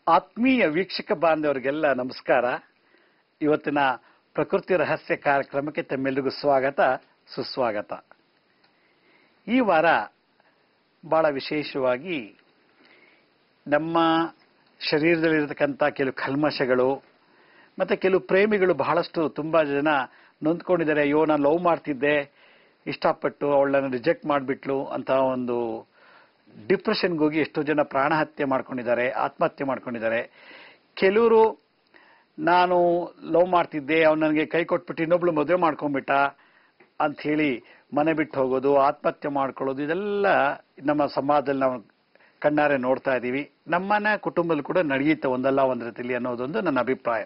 ಆತ್ಮೀಯ ವೀಕ್ಷಕ ಬಾಂಧವರಿಗೆಲ್ಲ ನಮಸ್ಕಾರ ಇವತ್ತಿನ ಪ್ರಕೃತಿ ರಹಸ್ಯ ಕಾರ್ಯಕ್ರಮಕ್ಕೆ ತಮ್ಮೆಲ್ಲರಿಗೂ ಸ್ವಾಗತ ಸುಸ್ವಾಗತ ಈ ವಾರ ಬಹಳ ವಿಶೇಷವಾಗಿ ನಮ್ಮ ಶರೀರದಲ್ಲಿರತಕ್ಕಂಥ ಕೆಲವು ಕಲ್ಮಶಗಳು ಮತ್ತೆ ಕೆಲವು ಪ್ರೇಮಿಗಳು ಬಹಳಷ್ಟು ತುಂಬಾ ಜನ ನೊಂದ್ಕೊಂಡಿದ್ದಾರೆ ಅಯ್ಯೋ ನಾನು ಲವ್ ಮಾಡ್ತಿದ್ದೆ ಇಷ್ಟಪಟ್ಟು ಅವಳನ್ನು ರಿಜೆಕ್ಟ್ ಮಾಡಿಬಿಟ್ಲು ಅಂತ ಒಂದು ಡಿಪ್ರೆಷನ್ಗೆ ಹೋಗಿ ಎಷ್ಟೋ ಜನ ಪ್ರಾಣ ಹತ್ಯೆ ಮಾಡ್ಕೊಂಡಿದ್ದಾರೆ ಆತ್ಮಹತ್ಯೆ ಮಾಡ್ಕೊಂಡಿದ್ದಾರೆ ಕೆಲವರು ನಾನು ಲವ್ ಮಾಡ್ತಿದ್ದೆ ಅವ್ನು ನನಗೆ ಕೈ ಕೊಟ್ಬಿಟ್ಟು ಇನ್ನೊಬ್ಳು ಮದುವೆ ಮಾಡ್ಕೊಂಡ್ಬಿಟ್ಟ ಅಂತ ಹೇಳಿ ಮನೆ ಬಿಟ್ಟು ಹೋಗೋದು ಆತ್ಮಹತ್ಯೆ ಮಾಡ್ಕೊಳ್ಳೋದು ಇದೆಲ್ಲ ನಮ್ಮ ಸಮಾಜದಲ್ಲಿ ನಾವು ಕಣ್ಣಾರೆ ನೋಡ್ತಾ ಇದ್ದೀವಿ ನಮ್ಮನೆ ಕುಟುಂಬದಲ್ಲಿ ಕೂಡ ನಡೆಯುತ್ತೆ ಒಂದಲ್ಲ ಒಂದು ರೀತಿಯಲ್ಲಿ ಅನ್ನೋದೊಂದು ನನ್ನ ಅಭಿಪ್ರಾಯ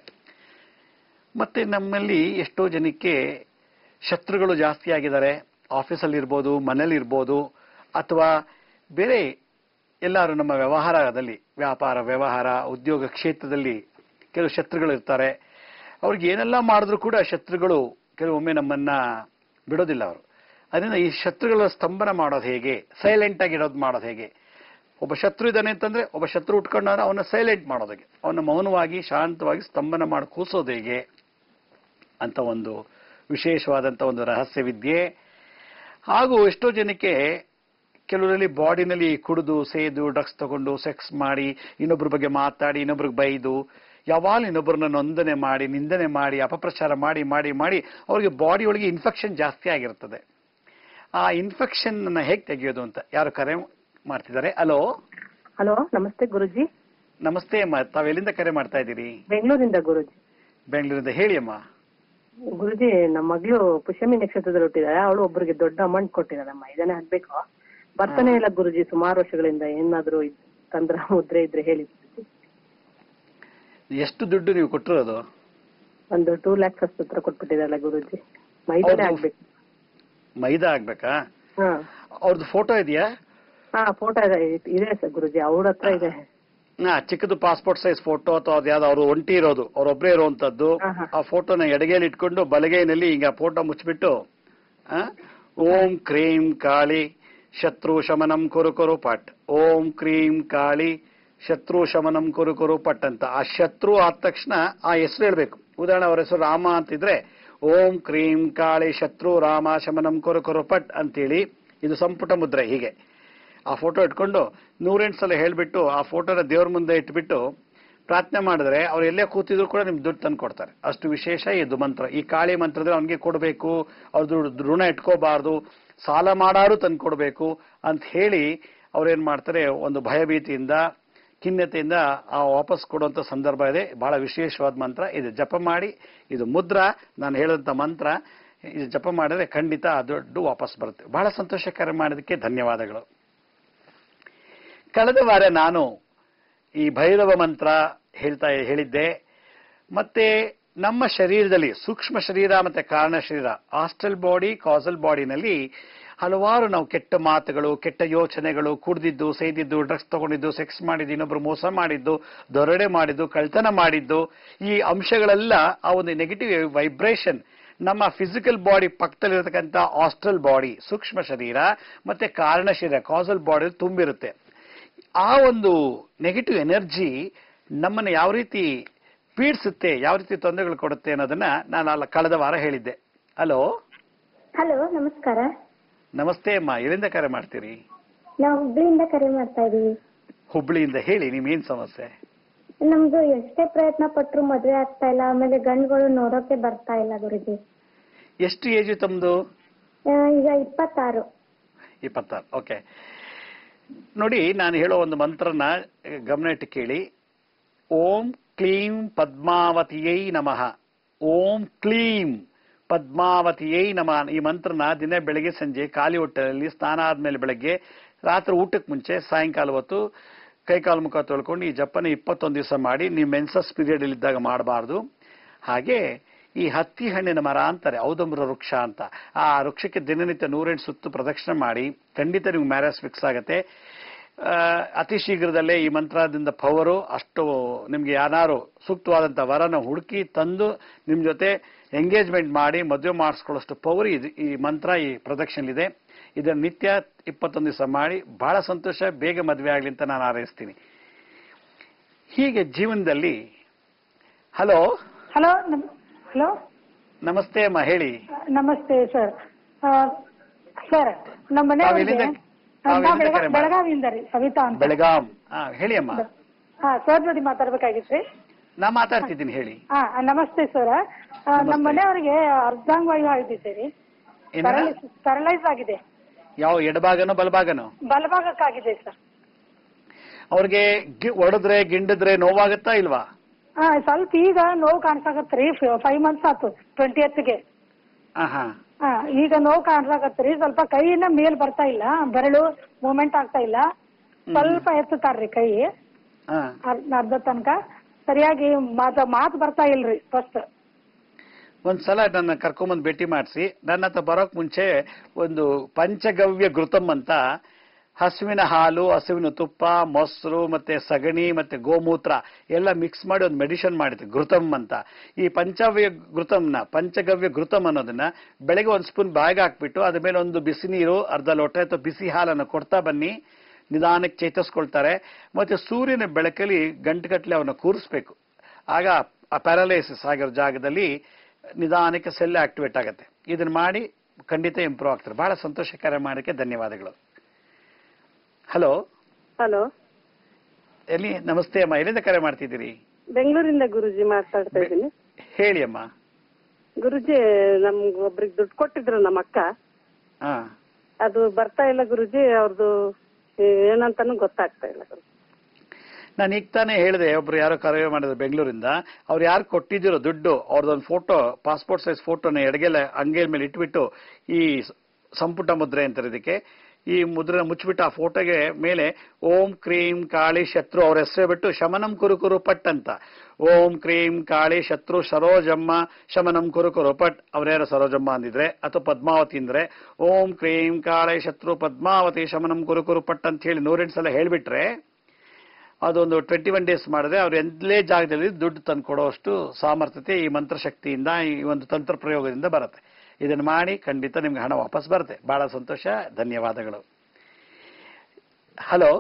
ಮತ್ತೆ ನಮ್ಮಲ್ಲಿ ಎಷ್ಟೋ ಜನಕ್ಕೆ ಶತ್ರುಗಳು ಜಾಸ್ತಿ ಆಗಿದ್ದಾರೆ ಆಫೀಸಲ್ಲಿ ಇರ್ಬೋದು ಮನೇಲಿ ಇರ್ಬೋದು ಅಥವಾ ಬೇರೆ ಎಲ್ಲರೂ ನಮ್ಮ ವ್ಯವಹಾರದಲ್ಲಿ ವ್ಯಾಪಾರ ವ್ಯವಹಾರ ಉದ್ಯೋಗ ಕ್ಷೇತ್ರದಲ್ಲಿ ಕೆಲವು ಶತ್ರುಗಳು ಇರ್ತಾರೆ ಅವ್ರಿಗೆ ಏನೆಲ್ಲ ಮಾಡಿದ್ರು ಕೂಡ ಶತ್ರುಗಳು ಕೆಲವೊಮ್ಮೆ ನಮ್ಮನ್ನ ಬಿಡೋದಿಲ್ಲ ಅವರು ಅದರಿಂದ ಈ ಶತ್ರುಗಳ ಸ್ತಂಭನ ಮಾಡೋದು ಹೇಗೆ ಸೈಲೆಂಟ್ ಆಗಿ ಇರೋದು ಮಾಡೋದು ಹೇಗೆ ಒಬ್ಬ ಶತ್ರು ಇದ್ದಾನೆ ಅಂತಂದ್ರೆ ಒಬ್ಬ ಶತ್ರು ಉಟ್ಕೊಂಡವ್ರೆ ಅವನ್ನ ಸೈಲೆಂಟ್ ಮಾಡೋದು ಹೇಗೆ ಅವನ ಮೌನವಾಗಿ ಶಾಂತವಾಗಿ ಸ್ತಂಭನ ಮಾಡಿ ಕೂಸೋದು ಹೇಗೆ ಅಂತ ಒಂದು ವಿಶೇಷವಾದಂತ ಒಂದು ರಹಸ್ಯ ವಿದ್ಯೆ ಹಾಗೂ ಎಷ್ಟೋ ಜನಕ್ಕೆ ಕೆಲವರಲ್ಲಿ ಬಾಡಿನಲ್ಲಿ ಕುಡಿದು ಸೇದು ಡ್ರಗ್ಸ್ ತಗೊಂಡು ಸೆಕ್ಸ್ ಮಾಡಿ ಇನ್ನೊಬ್ಬರ ಬಗ್ಗೆ ಮಾತಾಡಿ ಇನ್ನೊಬ್ರಿಗೆ ಬೈದು ಯಾವಾಗಲೂ ಇನ್ನೊಬ್ಬರನ್ನ ನೊಂದನೆ ಮಾಡಿ ನಿಂದನೆ ಮಾಡಿ ಅಪಪ್ರಚಾರ ಮಾಡಿ ಮಾಡಿ ಮಾಡಿ ಅವ್ರಿಗೆ ಬಾಡಿ ಒಳಗೆ ಇನ್ಫೆಕ್ಷನ್ ಜಾಸ್ತಿ ಆಗಿರ್ತದೆ ಆ ಇನ್ಫೆಕ್ಷನ್ ಹೇಗೆ ತೆಗೆಯೋದು ಅಂತ ಯಾರು ಕರೆ ಮಾಡ್ತಿದ್ದಾರೆ ಹಲೋ ಹಲೋ ನಮಸ್ತೆ ಗುರುಜಿ ನಮಸ್ತೆ ಅಮ್ಮ ತಾವ್ ಎಲ್ಲಿಂದ ಕರೆ ಮಾಡ್ತಾ ಇದ್ದೀರಿ ಬೆಂಗಳೂರಿಂದ ಗುರುಜಿ ಬೆಂಗಳೂರಿಂದ ಹೇಳಿ ಅಮ್ಮ ಗುರುಜಿ ನಮ್ಮ ಮಗಳು ಪುಷ್ಯಮಿ ನಕ್ಷತ್ರದಲ್ಲಿ ಹುಟ್ಟಿದಾಳೆ ಅವಳು ಒಬ್ಬರಿಗೆ ದೊಡ್ಡ ಅಮೌಂಟ್ ಕೊಟ್ಟಿದ್ದಾಳಮ್ಮ ಇದನ್ನೇ ಹಾಕ್ಬೇಕು ಬರ್ತಾನೆ ಇಲ್ಲ ಗುರುಜಿ ಸುಮಾರು ವರ್ಷಗಳಿಂದ ಏನಾದ್ರು ಇದ್- ತಂದ್ರ ಮುದ್ರೆ ಇದ್ರೆ ಹೇಳಿ ಗುರೂಜಿ. ಎಷ್ಟು ದುಡ್ಡು ನೀವು ಕೊಟ್ಟಿರೋದು ಒಂದು ಟೂ ಲ್ಯಾಕ್ಸ್ ಅಷ್ಟು ಹತ್ರ ಕೊಟ್ಬಿಟ್ಟಿದಾಳೆ ಗುರುಜಿ ಮೈದಾನೆ ಹೌದು. ಆಗ್ಬೇಕು ಮೈದಾ ಆಗ್ಬೇಕಾ ಹಾ ಅವ್ರದ್ದು ಫೋಟೋ ಇದೆಯಾ ಹಾ ಫೋಟೋ ಇದೆ ಇದೆ ಸರ್ ಗುರುಜಿ ಅವ್ರ ಹತ್ರ ಇದೆ ಹಾ ಚಿಕ್ಕದು ಪಾಸ್ಪೋರ್ಟ್ ಸೈಜ್ ಫೋಟೋ ಅಥವಾ ಅದು ಯಾವ್ದು ಅವ್ರು ಒಂಟಿ ಇರೋದು ಅವ್ರೊಬ್ರೇ ಇರುವಂತದ್ದು ಹಾ, ಹಾ. ಆ ಫೋಟೋನ ಎಡಗೈಲಿ ಇಟ್ಕೊಂಡು ಬಲಗೈನಲ್ಲಿ ಹಿಂಗ ಫೋಟೋ ಮುಚ್ಚಿಬಿಟ್ಟು ಆ, ಓಂ ಕ್ರೀಂ ಕಾಳಿ ಶತ್ರು ಶಮನಂ ಕುರು ಕುರು ಪಟ್ ಓಂ ಕ್ರೀಂ ಕಾಳಿ ಶತ್ರು ಶಮನಂ ಕುರು ಕುರು ಪಟ್ ಅಂತ ಆ ಶತ್ರು ಆದ ತಕ್ಷಣ ಆ ಹೆಸರು ಹೇಳ್ಬೇಕು ಉದಾಹರಣೆ ಅವ್ರ ಹೆಸರು ರಾಮ ಅಂತಿದ್ರೆ ಓಂ ಕ್ರೀಂ ಕಾಳಿ ಶತ್ರು ರಾಮ ಶಮನಂ ಕುರು ಕುರು ಪಟ್ ಅಂತೇಳಿ ಇದು ಸಂಪುಟ ಮುದ್ರೆ ಹೀಗೆ ಆ ಫೋಟೋ ಇಟ್ಕೊಂಡು ನೂರೆಂಟು ಸಲ ಹೇಳ್ಬಿಟ್ಟು ಆ ಫೋಟೋನ ದೇವ್ರ ಮುಂದೆ ಇಟ್ಬಿಟ್ಟು ಪ್ರಾರ್ಥನೆ ಮಾಡಿದ್ರೆ ಅವ್ರು ಎಲ್ಲೇ ಕೂತಿದ್ರು ಕೂಡ ನಿಮ್ಗೆ ದುಡ್ಡು ತಂದು ಕೊಡ್ತಾರೆ ಅಷ್ಟು ವಿಶೇಷ ಇದು ಮಂತ್ರ ಈ ಕಾಳಿ ಮಂತ್ರದ್ರೆ ಅವ್ನಿಗೆ ಕೊಡಬೇಕು ಅವ್ರದ್ದು ಋಣ ಇಟ್ಕೋಬಾರ್ದು ಸಾಲ ಮಾಡಾರು ತಂದು ಕೊಡಬೇಕು ಅಂತ ಹೇಳಿ ಅವ್ರೇನ್ ಮಾಡ್ತಾರೆ ಒಂದು ಭಯಭೀತಿಯಿಂದ ಖಿನ್ನತೆಯಿಂದ ಆ ವಾಪಸ್ ಕೊಡುವಂತ ಸಂದರ್ಭ ಇದೆ ಬಹಳ ವಿಶೇಷವಾದ ಮಂತ್ರ ಇದು ಜಪ ಮಾಡಿ ಇದು ಮುದ್ರ ನಾನು ಹೇಳಂತ ಮಂತ್ರ ಇದು ಜಪ ಮಾಡಿದ್ರೆ ಖಂಡಿತ ಆ ದುಡ್ಡು ವಾಪಸ್ ಬರುತ್ತೆ ಬಹಳ ಸಂತೋಷಕರ ಮಾಡೋದಕ್ಕೆ ಧನ್ಯವಾದಗಳು ಕಳೆದ ವಾರ ನಾನು ಈ ಭೈರವ ಮಂತ್ರ ಹೇಳ್ತಾ ಹೇಳಿದ್ದೆ ಮತ್ತೆ ನಮ್ಮ ಶರೀರದಲ್ಲಿ ಸೂಕ್ಷ್ಮ ಶರೀರ ಮತ್ತೆ ಕಾರಣ ಶರೀರ ಹಾಸ್ಟೆಲ್ ಬಾಡಿ ಕಾಸಲ್ ಬಾಡಿನಲ್ಲಿ ಹಲವಾರು ನಾವು ಕೆಟ್ಟ ಮಾತುಗಳು ಕೆಟ್ಟ ಯೋಚನೆಗಳು ಕುಡ್ದಿದ್ದು ಸೇದಿದ್ದು ಡ್ರಗ್ಸ್ ತಗೊಂಡಿದ್ದು ಸೆಕ್ಸ್ ಮಾಡಿದ್ದು ಇನ್ನೊಬ್ರು ಮೋಸ ಮಾಡಿದ್ದು ದೊರಡೆ ಮಾಡಿದ್ದು ಕಳ್ತನ ಮಾಡಿದ್ದು ಈ ಅಂಶಗಳೆಲ್ಲ ಆ ಒಂದು ನೆಗೆಟಿವ್ ವೈಬ್ರೇಷನ್ ನಮ್ಮ ಫಿಸಿಕಲ್ ಬಾಡಿ ಪಕ್ಕದಲ್ಲಿರತಕ್ಕಂಥ ಹಾಸ್ಟೆಲ್ ಬಾಡಿ ಸೂಕ್ಷ್ಮ ಶರೀರ ಮತ್ತೆ ಕಾರಣ ಶರೀರ ಕಾಸಲ್ ಬಾಡಿ ತುಂಬಿರುತ್ತೆ ಆ ಒಂದು ನೆಗೆಟಿವ್ ಎನರ್ಜಿ ನಮ್ಮನ್ನ ಯಾವ ರೀತಿ ಪೀಡಿಸುತ್ತೆ ಯಾವ ರೀತಿ ತೊಂದರೆಗಳು ಕೊಡುತ್ತೆ ಅನ್ನೋದನ್ನ ನಾನು ಅಲ್ಲ ಕಳೆದ ವಾರ ಹೇಳಿದ್ದೆ ಹಲೋ ಹಲೋ ನಮಸ್ಕಾರ ನಮಸ್ತೆ ಅಮ್ಮ ಎಲ್ಲಿಂದ ಕರೆ ಮಾಡ್ತೀರಿ ನಾವು ಹುಬ್ಳಿಯಿಂದ ಕರೆ ಮಾಡ್ತಾ ಇದೀವಿ ಹುಬ್ಳಿಯಿಂದ ಹೇಳಿ ನಿಮ್ಗೇನ್ ಸಮಸ್ಯೆ ನಮ್ದು ಎಷ್ಟೇ ಪ್ರಯತ್ನ ಪಟ್ರು ಮದ್ವೆ ಆಗ್ತಾ ಇಲ್ಲ ಆಮೇಲೆ ಗಂಡುಗಳು ನೋಡೋಕೆ ಬರ್ತಾ ಇಲ್ಲ ಗುರುಜಿ ಎಷ್ಟು ಏಜು ತಮ್ದು ಆ, ಈಗ ಇಪ್ಪತ್ತಾರು ಇಪ್ಪತ್ತಾರು ಓಕೆ ನೋಡಿ ನಾನು ಹೇಳೋ ಒಂದು ಮಂತ್ರನ ಗಮನ ಇಟ್ಟು ಕೇಳಿ ಓಂ ಕ್ಲೀಂ ಪದ್ಮಾವತಿಯೈ ನಮಃ ಓಂ ಕ್ಲೀಂ ಪದ್ಮಾವತಿಯೈ ನಮಃ ಈ ಮಂತ್ರನ ದಿನ ಬೆಳಗ್ಗೆ ಸಂಜೆ ಖಾಲಿ ಹೊಟ್ಟೆಯಲ್ಲಿ ಸ್ನಾನ ಆದ್ಮೇಲೆ ಬೆಳಗ್ಗೆ ರಾತ್ರಿ ಊಟಕ್ಕೆ ಮುಂಚೆ ಸಾಯಂಕಾಲ ಹೊತ್ತು ಕೈಕಾಲು ಮುಖ ತೊಳ್ಕೊಂಡು ಈ ಜಪ್ಪನ ಇಪ್ಪತ್ತೊಂದು ದಿವಸ ಮಾಡಿ ನೀವು ಮೆನ್ಸಸ್ ಪೀರಿಯಡ್ ಇದ್ದಾಗ ಮಾಡಬಾರ್ದು ಹಾಗೆ ಈ ಹತ್ತಿ ಹಣ್ಣಿನ ಮರ ಅಂತಾರೆ ಔದಂಬ್ರ ವೃಕ್ಷ ಅಂತ ಆ ವೃಕ್ಷಕ್ಕೆ ದಿನನಿತ್ಯ ನೂರೆಂಟು ಸುತ್ತು ಪ್ರದಕ್ಷಿಣೆ ಮಾಡಿ ಖಂಡಿತ ನಿಮ್ಗೆ ಮ್ಯಾರೇಜ್ ಫಿಕ್ಸ್ ಆಗುತ್ತೆ ಆ, ಅತಿ ಶೀಘ್ರದಲ್ಲೇ ಈ ಮಂತ್ರದಿಂದ ಪವರು ಅಷ್ಟು ನಿಮ್ಗೆ ಯಾರು ಸೂಕ್ತವಾದಂತ ವರನ ಹುಡುಕಿ ತಂದು ನಿಮ್ ಜೊತೆ ಎಂಗೇಜ್ಮೆಂಟ್ ಮಾಡಿ ಮದುವೆ ಮಾಡಿಸ್ಕೊಳ್ಳೋಷ್ಟು ಪವರ್ ಇದು ಈ ಮಂತ್ರ ಈ ಪ್ರದಕ್ಷಿಣೆ ಇದೆ ಇದನ್ನ ನಿತ್ಯ ಇಪ್ಪತ್ತೊಂದು ದಿವಸ ಮಾಡಿ ಬಹಳ ಸಂತೋಷ ಬೇಗ ಮದುವೆ ಆಗ್ಲಿ ಅಂತ ನಾನು ಹಾರೈಸ್ತೀನಿ ಹೀಗೆ ಜೀವನದಲ್ಲಿ ಹಲೋ ಹಲೋ ಹಲೋ ನಮಸ್ತೆ ಅಮ್ಮ ಹೇಳಿ ನಮಸ್ತೆ ಸರ್ ಸರ್ ನಮ್ಮ ತಾವು ಮನೆಯವರಿಗೆ ಎಲ್ಲಿಂದ- ತಾವು ನಾವು ಎಲ್ಲಿಂದ ಕರೆ ಬೆಳಗಾವಿ- ಮಾಡಿ- ಬೆಳಗಾವಿಯಿಂದ ರೀ ಸವಿತಾ ಅಂತ ಬೆಳಗಾಂ ಹಾ ಹೇಳಿ ಅಮ್ಮ ಹಾ ಸರ್ ಜೊತೆ ಮಾತಾಡ್ಬೇಕಾಗಿತ್ರಿ ನಾ ಮಾತಾಡ್ತಿದ್ದೀನಿ ಹೇಳಿ ಹಾ ನಮಸ್ತೆ ಸರ್ ನಮ್ಮ ಮನೆಯವರಿಗೆ ಅರ್ಧಾಂಗವಾಯು ಆಗಿದ್ದೆ ರೀ ಏನ ಪ್ಯಾರಲೈಸ್ ಆಗಿದೆ ಯಾವ ಎಡಭಾಗನೋ ಬಲಭಾಗನೋ ಬಲಭಾಗಕ್ಕಾಗಿದೆ ಸರ್ ಅವ್ರಿಗೆ ಗಿ- ಹೊಡೆದ್ರೆ ಗಿಂಡಿದ್ರೆ ನೋವಾಗುತ್ತಾ ಇಲ್ವಾ ಹಾ ಸ್ವಲ್ಪ ಈಗ ನೋವು ಕಾಣಿಸಾಕತ್ರಿ ಫೈವ್ ಮಂತ್ಸ್ ಆತು ಟ್ವೆಂಟಿ ಎತ್ಗೆ ಹಾ ಹಾ ಹಾ ಈಗ ನೋವು ಕಾಣಿಸಾಕತ್ರಿ ಸ್ವಲ್ಪ ಕೈಯಿಂದ ಮೇಲ್ ಬರ್ತಾ ಇಲ್ಲ ಬೆರಳು ಮೂವ್ಮೆಂಟ್ ಆಗ್ತಾ ಇಲ್ಲ ಸ್ವಲ್ಪ ಎತ್ತುತ್ತಾರ್ರಿ ಕೈ ಹಾ ಅರ್- ಅರ್ಧ ತನಕ ಸರಿಯಾಗಿ ಮಾತು ಮಾತು ಬರ್ತಾ ಇಲ್ರಿ ಫಸ್ಟ್ ಒಂದ್ಸಲ ನನ್ನ ಕರ್ಕೊಂಬಂದ್ ಭೇಟಿ ಮಾಡಿಸಿ ನನ್ನ ಹತ್ರ ಬರೋಕ್ ಮುಂಚೆ ಒಂದು ಪಂಚಗವ್ಯ ಘೃತಮ್ ಅಂತ ಹಸುವಿನ ಹಾಲು ಹಸುವಿನ ತುಪ್ಪ ಮೊಸರು ಮತ್ತೆ ಸಗಣಿ ಮತ್ತೆ ಗೋಮೂತ್ರ ಎಲ್ಲ ಮಿಕ್ಸ್ ಮಾಡಿ ಒಂದು ಮೆಡಿಷನ್ ಮಾಡಿದ್ರು ಘೃತಮ್ ಅಂತ ಈ ಪಂಚವ್ಯ ಘೃತಮ್ನ ಪಂಚಗವ್ಯ ಘೃತಮ್ ಅನ್ನೋದನ್ನ ಬೆಳಗ್ಗೆ ಒಂದು ಸ್ಪೂನ್ ಬಾಯಿಗೆ ಹಾಕ್ಬಿಟ್ಟು ಅದ್ರ ಮೇಲೆ ಒಂದು ಬಿಸಿ ನೀರು ಅರ್ಧ ಲೋಟ ಅಥವಾ ಬಿಸಿ ಹಾಲನ್ನು ಕೊಡ್ತಾ ಬನ್ನಿ ನಿಧಾನಕ್ಕೆ ಚೇತರಿಸ್ಕೊಳ್ತಾರೆ ಮತ್ತೆ ಸೂರ್ಯನ ಬೆಳಕಲ್ಲಿ ಗಂಟುಗಟ್ಟಲೆ ಅವನ್ನ ಕೂರಿಸ್ಬೇಕು ಆಗ ಆ ಪ್ಯಾರಲೈಸಿಸ್ ಆಗಿರೋ ಜಾಗದಲ್ಲಿ ನಿಧಾನಕ್ಕೆ ಸೆಲ್ ಆಕ್ಟಿವೇಟ್ ಆಗುತ್ತೆ ಇದನ್ನ ಮಾಡಿ ಖಂಡಿತ ಇಂಪ್ರೂವ್ ಆಗ್ತಾರೆ ಬಹಳ ಸಂತೋಷಕರ ಮಾಡೋಕ್ಕೆ ಧನ್ಯವಾದಗಳು ಹಲೋ ಹಲೋ ಎಲ್ಲಿ ನಮಸ್ತೆ ಅಮ್ಮ ಎಲ್ಲಿಂದ ಕರೆ ಮಾಡ್ತಿದ್ದೀರಿ ಬೆಂಗಳೂರಿಂದ ಗುರುಜಿ ಮಾತಾಡ್ತಾ ಇದ್ದೀನಿ ಹೇಳಿ ಅಮ್ಮ ಗುರುಜಿ ನಮ್ಗೆ ಒಬ್ರಿಗೆ ದುಡ್ಡು ಕೊಟ್ಟಿದ್ರು ನಮ್ಮ ಅಕ್ಕ ಹಾ ಅದು ಬರ್ತಾ ಇಲ್ಲ ಗುರುಜಿ ಅವ್ರದ್ದು ಏನಂತಾನು ಗೊತ್ತಾಗ್ತಾ ಇಲ್ಲ ಗುರುಜಿ ನಾನು ಈಗ ತಾನೇ ಹೇಳಿದೆ ಒಬ್ರು ಯಾರೋ ಕರೆ ಮಾಡಿದ್ರು ಬೆಂಗಳೂರಿಂದ ಅವ್ರು ಯಾರು ಕೊಟ್ಟಿದ್ದೀರೋ ದುಡ್ಡು ಅವ್ರದ್ದೊಂದು ಫೋಟೋ ಪಾಸ್ಪೋರ್ಟ್ ಸೈಜ್ ಫೋಟೋನ ಎಡಗೆಲ್ಲ ಅಂಗೇಲ್ ಮೇಲೆ ಇಟ್ಬಿಟ್ಟು ಈ ಸ- ಸಂಪುಟ ಮುದ್ರೆ ಅಂತಾರೆ ಇದಕ್ಕೆ ಈ ಮುದ್ರೆ ಮುಚ್ಚಿಬಿಟ್ಟು ಆ ಫೋಟೋಗೆ ಮೇಲೆ ಓಂ ಕ್ರೀಂ ಕಾಳಿ ಶತ್ರು ಅವ್ರ ಹೆಸರೇ ಬಿಟ್ಟು ಶಮನಂ ಕುರು ಕುರು ಪಟ್ ಅಂತ ಓಂ ಕ್ರೀಂ ಕಾಳಿ ಶತ್ರು ಸರೋಜಮ್ಮ ಶಮನಂ ಕುರು ಕುರು ಪಟ್ ಅವ್ರ್ಯಾರ ಸರೋಜಮ್ಮ ಅಂದಿದ್ರೆ ಅಥವಾ ಪದ್ಮಾವತಿ ಅಂದ್ರೆ ಓಂ ಕ್ರೀಂ ಕಾಳಿ ಶತ್ರು ಪದ್ಮಾವತಿ ಶಮನಂ ಕುರು ಕುರು ಪಟ್ ಅಂತ ಹೇಳಿ ನೂರೆಂಟು ಸಲ ಹೇಳ್ಬಿಟ್ರೆ ಅದೊಂದು ಟ್ವೆಂಟಿ ಒನ್ ಡೇಸ್ ಮಾಡಿದ್ರೆ ಅವ್ರು ಎಂದಲೇ ಜಾಗದಲ್ಲಿ ದುಡ್ಡು ತಂದು ಕೊಡುವಷ್ಟು ಸಾಮರ್ಥ್ಯತೆ ಈ ಮಂತ್ರಶಕ್ತಿಯಿಂದ ಈ ಒಂದು ತಂತ್ರ ಪ್ರಯೋಗದಿಂದ ಬರುತ್ತೆ ಇದನ್ನು ಮಾಡಿ ಖಂಡಿತ ನಿಮ್ಗೆ ಹಣ ವಾಪಸ್ ಬರುತ್ತೆ ಬಹಳ ಸಂತೋಷ ಧನ್ಯವಾದಗಳು ಹಲೋ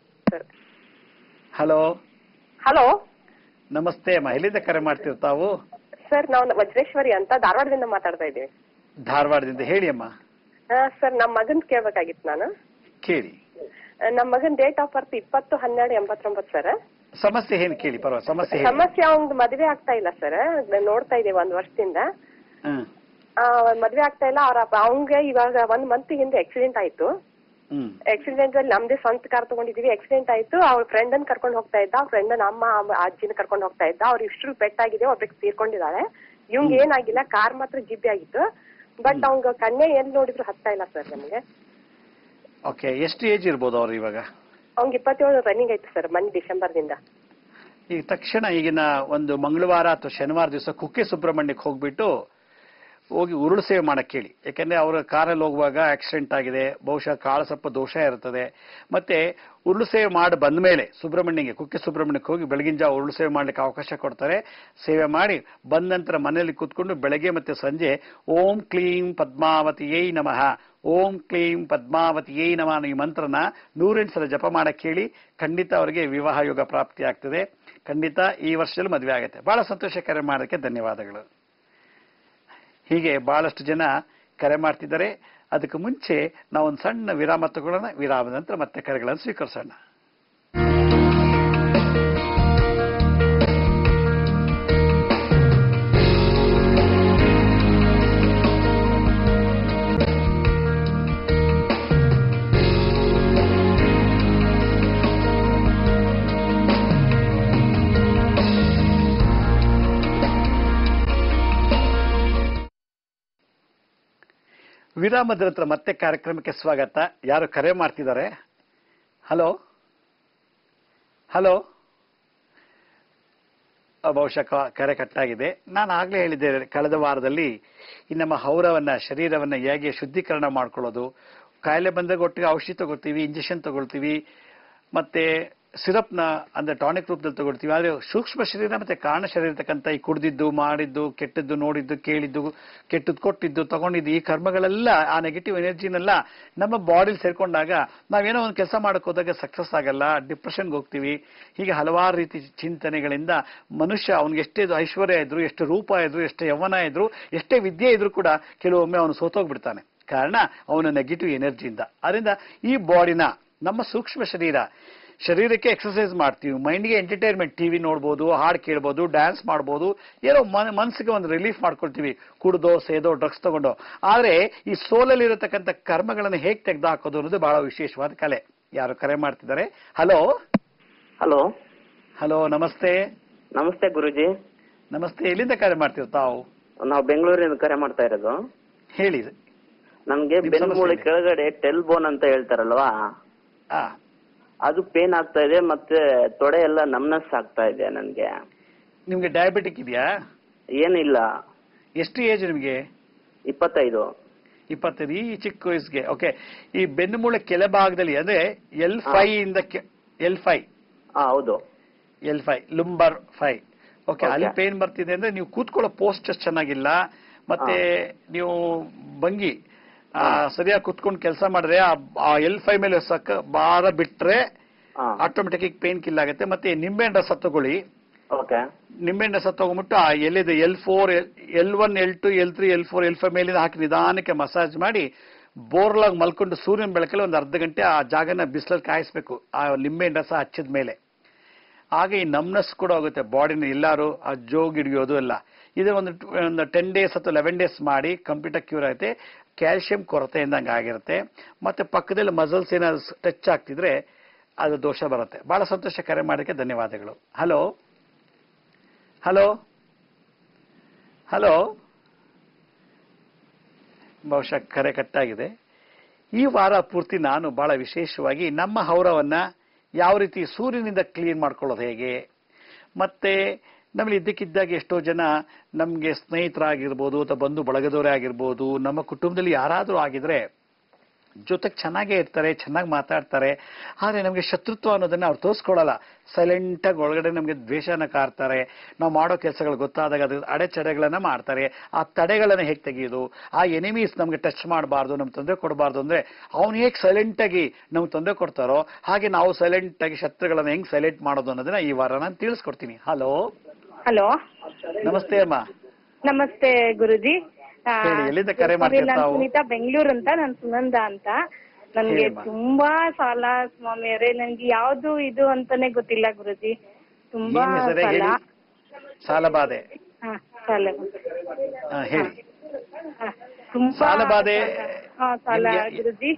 ಹಲೋ ಹಲೋ ನಮಸ್ತೆ ಅಮ್ಮ ಎಲ್ಲಿಂದ ಕರೆ ಮಾಡ್ತೀವಿ ತಾವು ಸರ್ ನಾವು ವಜ್ರೇಶ್ವರಿ ಅಂತ ಧಾರವಾಡದಿಂದ ಮಾತಾಡ್ತಾ ಇದ್ದೀವಿ ಧಾರವಾಡದಿಂದ ಹೇಳಿ ಅಮ್ಮ ಸರ್ ನಮ್ಮ ಮಗನ್ ಕೇಳ್ಬೇಕಾಗಿತ್ತು ನಾನು ಕೇಳಿ ನಮ್ಮ ಮಗನ್ ಡೇಟ್ ಆಫ್ ಬರ್ತ್ ಇಪ್ಪತ್ತು ಹನ್ನೆರಡು ಎಂಬತ್ತೊಂಬತ್ತು ಸರ್ ಸಮಸ್ಯೆ ಏನು ಕೇಳಿ ಪರವಾಗಿಲ್ಲ ಸಮಸ್ಯೆ ಹೇಳಿ ಸಮಸ್ಯೆ ಅವ್ನ್ದು ಮದ್ವೆ ಆಗ್ತಾ ಇಲ್ಲ ಸರ್ ನೋಡ್ತಾ ಇದೀವಿ ಒಂದ್ ವರ್ಷದಿಂದ ಹ್ಮ್ ಆ, ಮದ್ವೆ ಆಗ್ತಾ ಇಲ್ಲ ಅವ್ರ ಅವಂಗೆ ಇವಾಗ ಒಂದ್ ಮಂತ್ ಹಿಂದೆ ಆಕ್ಸಿಡೆಂಟ್ ಆಯ್ತು ಹ್ಮ್ ಆಕ್ಸಿಡೆಂಟ್ ಅಲ್ಲಿ ನಮ್ದೇ ಸ್ವಂತ ಕಾರ್ ತಗೊಂಡಿದೀವಿ ಆಕ್ಸಿಡೆಂಟ್ ಆಯ್ತು ಅವ್ರ ಫ್ರೆಂಡ್ ಅನ್ನ ಕರ್ಕೊಂಡು ಹೋಗ್ತಾ ಇದ್ದ ಅವ್ರ ಫ್ರೆಂಡ್ ಅಮ್ಮ ಅಮ್ಮ, ಅಜ್ಜಿನ ಕರ್ಕೊಂಡು ಹೋಗ್ತಾ ಇದ್ದ ಅವ್ರ ಇಷ್ಟು ಪೆಟ್ಟಾಗಿದೆ ಒಬ್ರಿಗೆ ತೀರ್ಕೊಂಡಿದ್ದಾಳೆ ಇವಂಗ್ ಏನಾಗಿಲ್ಲ ಕಾರ್ ಮಾತ್ರ ಜಿಬ್ಬಿ ಆಗಿತ್ತು ಬಟ್ ಅವಂಗ ಕಣ್ಣೆ ಎಲ್ಲಿ ನೋಡಿದ್ರು ಹತ್ತಾ ಇಲ್ಲ ಸರ್ ನಮಗೆ ಓಕೆ ಎಷ್ಟು ಏಜ್ ಇರ್ಬೋದು ಅವ್ರು ಇವಾಗ ಅವ್ನಿಗೆ ಇಪ್ಪತ್ತೇಳು ರನ್ನಿಂಗ್ ಆಯ್ತು ಸರ್ ಮೊನ್ನೆ ಡಿಸೆಂಬರ್ದಿಂದ ಈಗ ತಕ್ಷಣ ಈಗಿನ ಒಂದು ಮಂಗಳವಾರ ಅಥವಾ ಶನಿವಾರ ದಿವಸ ಕುಕ್ಕೆ ಸುಬ್ರಹ್ಮಣ್ಯಕ್ಕೆ ಹೋಗ್ಬಿಟ್ಟು ಹೋಗಿ ಉರುಳು ಸೇವೆ ಮಾಡಕ್ ಹೇಳಿ ಯಾಕಂದ್ರೆ ಅವರ ಕಾರಲ್ಲಿ ಹೋಗುವಾಗ ಆಕ್ಸಿಡೆಂಟ್ ಆಗಿದೆ ಬಹುಶಃ ಕಾಳು ಸ್ವಲ್ಪ ದೋಷ ಇರ್ತದೆ ಮತ್ತೆ ಉರುಳು ಸೇವೆ ಮಾಡಿ ಬಂದ ಮೇಲೆ ಸುಬ್ರಹ್ಮಣ್ಯಗೆ ಕುಕ್ಕೆ ಸುಬ್ರಹ್ಮಣ್ಯಕ್ಕೆ ಹೋಗಿ ಬೆಳಗಿನ ಜಾವ ಉರುಳು ಸೇವೆ ಮಾಡ್ಲಿಕ್ಕೆ ಅವಕಾಶ ಕೊಡ್ತಾರೆ ಸೇವೆ ಮಾಡಿ ಬಂದ ನಂತರ ಮನೆಯಲ್ಲಿ ಕೂತ್ಕೊಂಡು ಬೆಳಗ್ಗೆ ಮತ್ತೆ ಸಂಜೆ ಓಂ ಕ್ಲೀಂ ಪದ್ಮಾವತಿಯೈ ನಮಃ ಓಂ ಕ್ಲೀಂ ಪದ್ಮಾವತಿಯೈ ನಮಃ ಅನ್ನೋ ಈ ಮಂತ್ರನ ನೂರೆಂಟು ಸಲ ಜಪ ಮಾಡಕ್ ಹೇಳಿ ಖಂಡಿತ ಅವರಿಗೆ ವಿವಾಹ ಯೋಗ ಪ್ರಾಪ್ತಿ ಆಗ್ತದೆ ಖಂಡಿತ ಈ ವರ್ಷದಲ್ಲಿ ಮದುವೆ ಆಗುತ್ತೆ ಬಹಳ ಸಂತೋಷ ಕರೆ ಮಾಡೋದಕ್ಕೆ ಧನ್ಯವಾದಗಳು ಹೀಗೆ ಬಹಳಷ್ಟು ಜನ ಕರೆ ಮಾಡ್ತಿದ್ದಾರೆ ಅದಕ್ಕೆ ಮುಂಚೆ ನಾವು ಒಂದು ಸಣ್ಣ ವಿರಾಮ ತಗೊಳ್ಳೋಣ ವಿರಾಮದ ನಂತರ ಮತ್ತೆ ಕರೆಗಳನ್ನು ಸ್ವೀಕರಿಸೋಣ ವಿರಾಮದ ನಂತರ ಮತ್ತೆ ಕಾರ್ಯಕ್ರಮಕ್ಕೆ ಸ್ವಾಗತ ಯಾರು ಕರೆ ಮಾಡ್ತಿದ್ದಾರೆ ಹಲೋ ಹಲೋ ಅ, ಬಹುಶಃ ಕ- ಕರೆ ಕಟ್ಟಾಗಿದೆ ನಾನು ಆಗ್ಲೇ ಹೇಳಿದ್ದೆ ಕಳೆದ ವಾರದಲ್ಲಿ ಈ ನಮ್ಮ ಹೌರವನ್ನ ಶರೀರವನ್ನ ಹೇಗೆ ಶುದ್ಧೀಕರಣ ಮಾಡ್ಕೊಳ್ಳೋದು ಕಾಯಿಲೆ ಬಂದಾಗ ಒಟ್ಟಿಗೆ ಔಷಧಿ ತಗೊಳ್ತೀವಿ ಇಂಜೆಕ್ಷನ್ ತಗೊಳ್ತೀವಿ ಮತ್ತೆ ಸಿರಪ್ನ ಅಂದ್ರೆ ಟಾನಿಕ್ ರೂಪದಲ್ಲಿ ತಗೊಳ್ತೀವಿ ಆದ್ರೆ ಸೂಕ್ಷ್ಮ ಶರೀರ ಮತ್ತೆ ಕಾರಣ ಶರೀರ ಇರ್ತಕ್ಕಂಥ ಈ ಕುಡ್ದಿದ್ದು ಮಾಡಿದ್ದು ಕೆಟ್ಟದ್ದು ನೋಡಿದ್ದು ಕೇಳಿದ್ದು ಕೆಟ್ಟದ್ದು ಕೊಟ್ಟಿದ್ದು ತಗೊಂಡಿದ್ದು ಈ ಕರ್ಮಗಳೆಲ್ಲ ಆ ನೆಗೆಟಿವ್ ಎನರ್ಜಿನೆಲ್ಲ ನಮ್ಮ ಬಾಡಿಲಿ ಸೇರ್ಕೊಂಡಾಗ ನಾವೇನೋ ಒಂದು ಕೆಲಸ ಮಾಡಕ್ ಹೋದಾಗ ಸಕ್ಸಸ್ ಆಗಲ್ಲ ಡಿಪ್ರೆಷನ್ಗೆ ಹೋಗ್ತೀವಿ ಹೀಗೆ ಹಲವಾರು ರೀತಿ ಚಿಂತನೆಗಳಿಂದ ಮನುಷ್ಯ ಅವ್ನಿಗೆ ಎಷ್ಟೇ ಐಶ್ವರ್ಯ ಇದ್ರು ಎಷ್ಟು ರೂಪ ಇದ್ರು ಎಷ್ಟು ಯೌವನ ಇದ್ರು ಎಷ್ಟೇ ವಿದ್ಯೆ ಇದ್ರು ಕೂಡ ಕೆಲವೊಮ್ಮೆ ಅವನು ಸೋತೋಗ್ಬಿಡ್ತಾನೆ ಕಾರಣ ಅವನ ನೆಗೆಟಿವ್ ಎನರ್ಜಿಯಿಂದ ಅದರಿಂದ ಈ ಬಾಡಿನ ನಮ್ಮ ಸೂಕ್ಷ್ಮ ಶರೀರ ಶರೀರಕ್ಕೆ ಎಕ್ಸರ್ಸೈಸ್ ಮಾಡ್ತೀವಿ ಮೈಂಡ್ಗೆ ಎಂಟರ್ಟೈನ್ಮೆಂಟ್ ಟಿವಿ ನೋಡ್ಬೋದು ಹಾಡು ಕೇಳ್ಬೋದು ಡ್ಯಾನ್ಸ್ ಮಾಡ್ಬೋದು ಏನೋ ಮನ- ಮನಸ್ಸಿಗೆ ಒಂದು ರಿಲೀಫ್ ಮಾಡ್ಕೊಳ್ತೀವಿ ಕುಡ್ದೋ ಸೇದೋ ಡ್ರಗ್ಸ್ ತಗೊಂಡೋ ಆದ್ರೆ ಈ ಸೋಲಲ್ಲಿ ಇರತಕ್ಕಂಥ ಕರ್ಮಗಳನ್ನು ಹೇಗೆ ತೆಗೆದು ಹಾಕೋದು ಅನ್ನೋದು ಬಹಳ ವಿಶೇಷವಾದ ಕಲೆ ಯಾರು ಕರೆ ಮಾಡ್ತಿದ್ದಾರೆ ಹಲೋ ಹಲೋ ಹಲೋ ನಮಸ್ತೆ ನಮಸ್ತೆ ಗುರುಜಿ ನಮಸ್ತೆ ಎಲ್ಲಿಂದ ಕರೆ ಮಾಡ್ತೀವಿ ತಾವು ನಾವು ಬೆಂಗಳೂರಿಂದ ಕರೆ ಮಾಡ್ತಾ ಇರೋದು ಹೇಳಿ ನಮ್ಗೆ ನಿಮ್ ಬೆನ್ಮೂಳೆ ಸಮಸ್ಯೆ ಕೆಳಗಡೆ ಟೆಲ್ ಬೋನ್ ಅಂತ ಹೇಳ್ತಾರಲ್ವಾ ಆ ಅದು ಪೇನ್ ಆಗ್ತಾ ಇದೆ ಮತ್ತೆ ತೊಡೆ ಎಲ್ಲ ನಮ್ನಸ್ ಆಗ್ತಾ ಇದೆ ನನ್ಗೆ ನಿಮ್ಗೆ ಡಯಾಬಿಟಿಕ್ ಇದೆಯಾ ಏನಿಲ್ಲ ಎಷ್ಟು ಏಜ್ ನಿಮಗೆ ಇಪ್ಪತ್ತೈದು ಇಪ್ಪತ್ತೈದು ಈ ಚಿಕ್ಕ ವಯಸ್ಸಿಗೆ ಓಕೆ ಈ ಬೆನ್ನುಮೂಳೆ ಕೆಳಭಾಗದಲ್ಲಿ ಅಂದ್ರೆ ಎಲ್ ಫೈ ಇಂದ ಎಲ್ ಫೈ ಹಾ ಹೌದು L five lumbar five okay Okay. ಅಲ್ಲಿ ಪೇನ್ ಬರ್ತಿದೆ ಅಂದ್ರೆ ನೀವು ಕೂತ್ಕೊಳ್ಳೋ ಪೋಸ್ಟರ್ ಚೆನ್ನಾಗಿಲ್ಲ ಮತ್ತೆ ನೀವು ಭಂಗಿ ಆ, ಸರಿಯಾಗಿ ಕುತ್ಕೊಂಡು ಕೆಲಸ ಮಾಡಿದ್ರೆ ಆ ಎಲ್ ಫೈ ಮೇಲೆ ಸಕ್ಕ ಭಾರ ಬಿಟ್ರೆ ಹಾ ಆಟೋಮೆಟಿಕ್ ಪೇನ್ ಕಿಲ್ ಆಗುತ್ತೆ ಮತ್ತೆ ನಿಂಬೆಹಣ್ಣು ರಸ ತಗೊಳ್ಳಿ ಓಕೆ ನಿಂಬೆಹಣ್ಣು ರಸ ತಗೊಂಡ್ಬಿಟ್ಟು ಆ ಎಲ್ಲಿದೆ L four L one L two L three L four L five ಮೇಲಿಂದ ಹಾಕಿ ನಿಧಾನಕ್ಕೆ ಮಸಾಜ್ ಮಾಡಿ ಬೋರ್ಲಾಗ್ ಮಲ್ಕೊಂಡು ಸೂರ್ಯನ ಬೆಳಕಲ್ಲಿ ಒಂದು ಅರ್ಧ ಗಂಟೆ ಆ ಜಾಗನ ಬಿಸಿಲಲ್ಲಿ ಕಾಯಿಸ್ಬೇಕು ಆ ನಿಂಬೆಹಣ್ಣು ರಸ ಹಚ್ಚಿದ ಮೇಲೆ ಆಗ ಈ ನಮ್ನೆಸ್ ಕೂಡ ಹೋಗುತ್ತೆ ಬಾಡಿನ ಎಲ್ಲಾರು ಆ ಜೋಗ್ ಹಿಡಿಯೋದು ಎಲ್ಲ ಇದು ಒಂದು ಒಂದು ಟೆನ್ ಡೇಸ್ ಅಥವಾ ಲೆವೆನ್ ಡೇಸ್ ಮಾಡಿ ಕಂಪ್ಲೀಟಾಗಿ ಕ್ಯೂರ್ ಆಗುತ್ತೆ ಕ್ಯಾಲ್ಸಿಯಂ ಕೊರತೆಯಿಂದ ಹಂಗೆ ಆಗಿರುತ್ತೆ ಮತ್ತೆ ಪಕ್ಕದಲ್ಲಿ ಮಸಲ್ಸ್ ಏನಾದ್ರು ಟಚ್ ಆಗ್ತಿದ್ರೆ ಅದು ದೋಷ ಬರುತ್ತೆ ಬಹಳ ಸಂತೋಷ ಕರೆ ಮಾಡೋಕ್ಕೆ ಧನ್ಯವಾದಗಳು ಹಲೋ ಹಲೋ ಹಲೋ ಬಹುಶಃ ಕರೆ ಕಟ್ಟಾಗಿದೆ ಈ ವಾರ ಪೂರ್ತಿ ನಾನು ಬಹಳ ವಿಶೇಷವಾಗಿ ನಮ್ಮ ಹೌರವನ್ನ ಯಾವ ರೀತಿ ಸೂರ್ಯನಿಂದ ಕ್ಲೀನ್ ಮಾಡ್ಕೊಳ್ಳೋದು ಹೇಗೆ ಮತ್ತೆ ನಮ್ಮಲ್ಲಿ ಇದ್ದಕ್ಕಿದ್ದಾಗ ಎಷ್ಟೋ ಜನ ನಮಗೆ ಸ್ನೇಹಿತರಾಗಿರ್ಬೋದು ಅಥವಾ ಬಂಧು ಬಳಗದವರೇ ಆಗಿರ್ಬೋದು ನಮ್ಮ ಕುಟುಂಬದಲ್ಲಿ ಯಾರಾದರೂ ಆಗಿದ್ರೆ ಜೊತೆಗೆ ಚೆನ್ನಾಗೇ ಇರ್ತಾರೆ ಚೆನ್ನಾಗಿ ಮಾತಾಡ್ತಾರೆ ಆದರೆ ನಮಗೆ ಶತ್ರುತ್ವ ಅನ್ನೋದನ್ನ ಅವ್ರು ತೋರಿಸ್ಕೊಳ್ಳಲ್ಲ ಸೈಲೆಂಟಾಗಿ ಒಳಗಡೆ ನಮಗೆ ದ್ವೇಷನ ಕಾರ್ತಾರೆ ನಾವು ಮಾಡೋ ಕೆಲಸಗಳು ಗೊತ್ತಾದಾಗ ಅದ್ರ ಅಡೆಚಡೆಗಳನ್ನ ಮಾಡ್ತಾರೆ ಆ ತಡೆಗಳನ್ನ ಹೇಗೆ ತೆಗೆಯೋದು ಆ ಎನಿಮೀಸ್ ನಮಗೆ ಟಚ್ ಮಾಡಬಾರ್ದು ನಮ್ಗೆ ತೊಂದರೆ ಕೊಡಬಾರ್ದು ಅಂದ್ರೆ ಅವ್ನು ಹೇಗೆ ಸೈಲೆಂಟಾಗಿ ನಮ್ಗೆ ತೊಂದರೆ ಕೊಡ್ತಾರೋ ಹಾಗೆ ನಾವು ಸೈಲೆಂಟಾಗಿ ಶತ್ರುಗಳನ್ನ ಹೆಂಗ್ ಸೈಲೆಂಟ್ ಮಾಡೋದು ಅನ್ನೋದನ್ನ ಈ ವಾರ ನಾನು ತಿಳಿಸ್ಕೊಡ್ತೀನಿ ಹಲೋ ಹಲೋ ನಮಸ್ತೆ ಅಮ್ಮ ನಮಸ್ತೆ ಗುರುಜಿ ಆ, ಹೇಳಿ, ಎಲ್ಲಿಂದ ಕರೆ ಮಾಡ್ತೀರಾ ನಾನು ತಾವು? ಸುನೀತಾ ಬೆಂಗಳೂರು ಅಂತ ನಾನು ಸುನಂದ ಅಂತ ನನ್ಗೆ ಹೇಳಮ್ಮ. ತುಂಬಾ ಸಾಲ ಸ್ವಾಮಿಯವರೇ ನನ್ಗೆ ಯಾವ್ದು ಇದು ಅಂತಾನೆ ಗೊತ್ತಿಲ್ಲ ಗುರುಜಿ ತುಂಬಾ ಏನ್ ಹೆಸರೇ ಸಾಲ ಹೇಳಿ ಸಾಲಬಾಧೆ ಹಾ, ಸಾಲ ಆ, ಹೇಳಿ ಹಾ, ತುಂಬಾ ಸಾಲಬಾಧೆ ಹಾ ಸಾಲ ನಿಮ್ಗೆ- ಗುರುಜಿ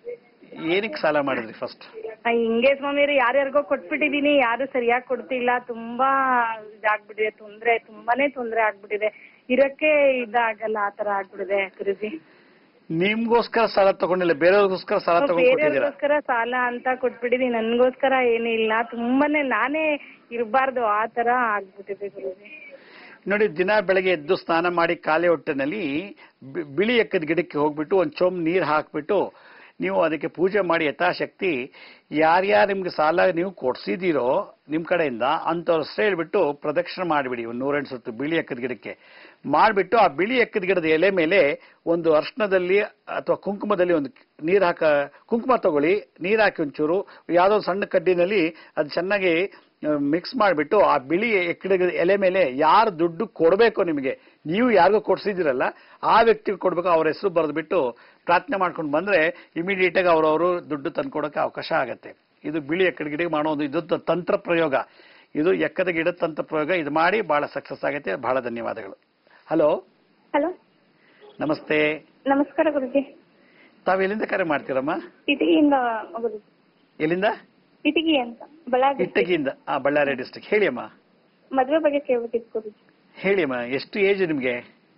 ಏನಕ್ಕೆ ಸಾಲ ಮಾಡಿದ್ರಿ ಫಸ್ಟ್ ಆ, ಹಿಂಗೆ ಸ್ವಾಮಿಯವ್ರೆ ಯಾರ್ಯಾರಿಗೋ ಕೊಟ್ಬಿಟ್ಟಿದೀನಿ ಯಾರು ಸರಿಯಾಗಿ ಕೊಡ್ತಿಲ್ಲ ತುಂಬಾ ಇದಾಗ್ಬಿಟ್ಟಿದೆ ತೊಂದ್ರೆ ತುಂಬಾನೇ ತೊಂದ್ರೆ ಆಗ್ಬಿಟ್ಟಿದೆ ಇರಕ್ಕೆ ಇದಾಗಲ್ಲ ಆತರ ಆಗ್ಬಿಟ್ಟಿದೆ ಗುರುಜಿ ನಿಮ್ಗೋಸ್ಕರ ಸಾಲ ತಗೊಂಡಿಲ್ಲ ಬೇರೆಯವ್ರಿಗೋಸ್ಕರ ಸಾಲ ತಗೊಂಡ್ ಕೊಟ್ಟಿದ್ದೀರಾ ಬೇರೆಯವ್ರಿಗೋಸ್ಕರ ಸಾಲ ಅಂತ ಕೊಟ್ಬಿಟ್ಟಿದೀನಿ ನನ್ಗೋಸ್ಕರ ಏನಿಲ್ಲ ತುಂಬಾನೇ ನಾನೇ ಇರಬಾರ್ದು ಆ ತರ ಆಗ್ಬಿಟ್ಟಿದೆ ಗುರುಜಿ ನೋಡಿ ದಿನ ಬೆಳಗ್ಗೆ ಎದ್ದು ಸ್ನಾನ ಮಾಡಿ ಖಾಲಿ ಹೊಟ್ಟೆನಲ್ಲಿ ಬಿ- ಬಿಳಿ ಎಕ್ಕದ ಗಿಡಕ್ಕೆ ಹೋಗ್ಬಿಟ್ಟು ಒಂದ್ ಚೊಂಬ್ ನೀರ್ ಹಾಕ್ಬಿಟ್ಟು ನೀವು ಅದಕ್ಕೆ ಪೂಜೆ ಮಾಡಿ ಯಥಾಶಕ್ತಿ ಯಾರ್ಯಾರು ನಿಮ್ಗೆ ಸಾಲ ನೀವು ಕೊಡ್ಸಿದೀರೋ ನಿಮ್ ಕಡೆಯಿಂದ ಅಂತವ್ರ ಹೆಸರು ಹೇಳ್ಬಿಟ್ಟು ಪ್ರದಕ್ಷಿಣೆ ಮಾಡಿಬಿಡಿ ಒಂದು ನೂರೆಂಟು ಸುತ್ತು ಬಿಳಿ ಎಕ್ಕದ ಗಿಡಕ್ಕೆ ಮಾಡ್ಬಿಟ್ಟು ಆ ಬಿಳಿ ಎಕ್ಕದ ಗಿಡದ ಎಲೆ ಮೇಲೆ ಒಂದು ಅರ್ಶನದಲ್ಲಿ ಅಥವಾ ಕುಂಕುಮದಲ್ಲಿ ಒಂದು ನೀರ್ ಹಾಕ ಕುಂಕುಮ ತಗೊಳ್ಳಿ ನೀರ್ ಹಾಕಿ ಒಂಚೂರು ಯಾವ್ದೋ ಒಂದು ಸಣ್ಣ ಕಡ್ಡಿನಲ್ಲಿ ಅದು ಚೆನ್ನಾಗಿ ಮಿಕ್ಸ್ ಮಾಡಿಬಿಟ್ಟು ಆ ಬಿಳಿ ಎಕ್ಕಡ ಎಲೆ ಮೇಲೆ ಯಾರು ದುಡ್ಡು ಕೊಡಬೇಕು ನಿಮಗೆ ನೀವು ಯಾರಿಗೂ ಕೊಡ್ಸಿದಿರಲ್ಲ ಆ ವ್ಯಕ್ತಿಗೆ ಕೊಡ್ಬೇಕು ಅವ್ರ ಹೆಸರು ಬರೆದ್ಬಿಟ್ಟು ಪ್ರಾರ್ಥನೆ ಮಾಡ್ಕೊಂಡು ಬಂದ್ರೆ ಇಮಿಡಿಯೇಟ್ ಆಗಿ ಅವ್ರವರು ದುಡ್ಡು ತಂದ್ಕೊಡಕ್ಕೆ ಅವಕಾಶ ಆಗತ್ತೆ ಇದು ಬಿಳಿ ಎಕ್ಕಡ ಗಿಡಕ್ಕೆ ಮಾಡೋ ಒಂದು ಇದು ತ- ತಂತ್ರ ಪ್ರಯೋಗ ಇದು ಎಕ್ಕದ ಗಿಡದ ತಂತ್ರ ಪ್ರಯೋಗ ಇದು ಮಾಡಿ ಬಹಳ ಸಕ್ಸಸ್ ಆಗುತ್ತೆ ಬಹಳ ಧನ್ಯವಾದಗಳು ಹಲೋ ಹಲೋ ನಮಸ್ತೆ ನಮಸ್ಕಾರ ಗುರುಜಿ ತಾವು ಎಲ್ಲಿಂದ ಕರೆ ಮಾಡ್ತೀರಮ್ಮ ಇಟಗಿಯಿಂದ ಗುರುಜಿ ಎಲ್ಲಿಂದ ಇಟಗಿ ಅಂತ ಬಳ್ಳಾರಿ ಇಟ್ಟಗಿಯಿಂದ ಆ ಬಳ್ಳಾರಿ ಡಿಸ್ಟ್ರಿಕ್ಟ್ ಹೇಳಿ ಅಮ್ಮ ಮದ್ವೆ ಬಗ್ಗೆ ಕೇಳ್ಬೇಕಿತ್ತು ಗುರುಜಿ ಹೇಳಿ ಅಮ್ಮ ಎಷ್ಟು ಏಜ್ ನಿಮ್ಗೆ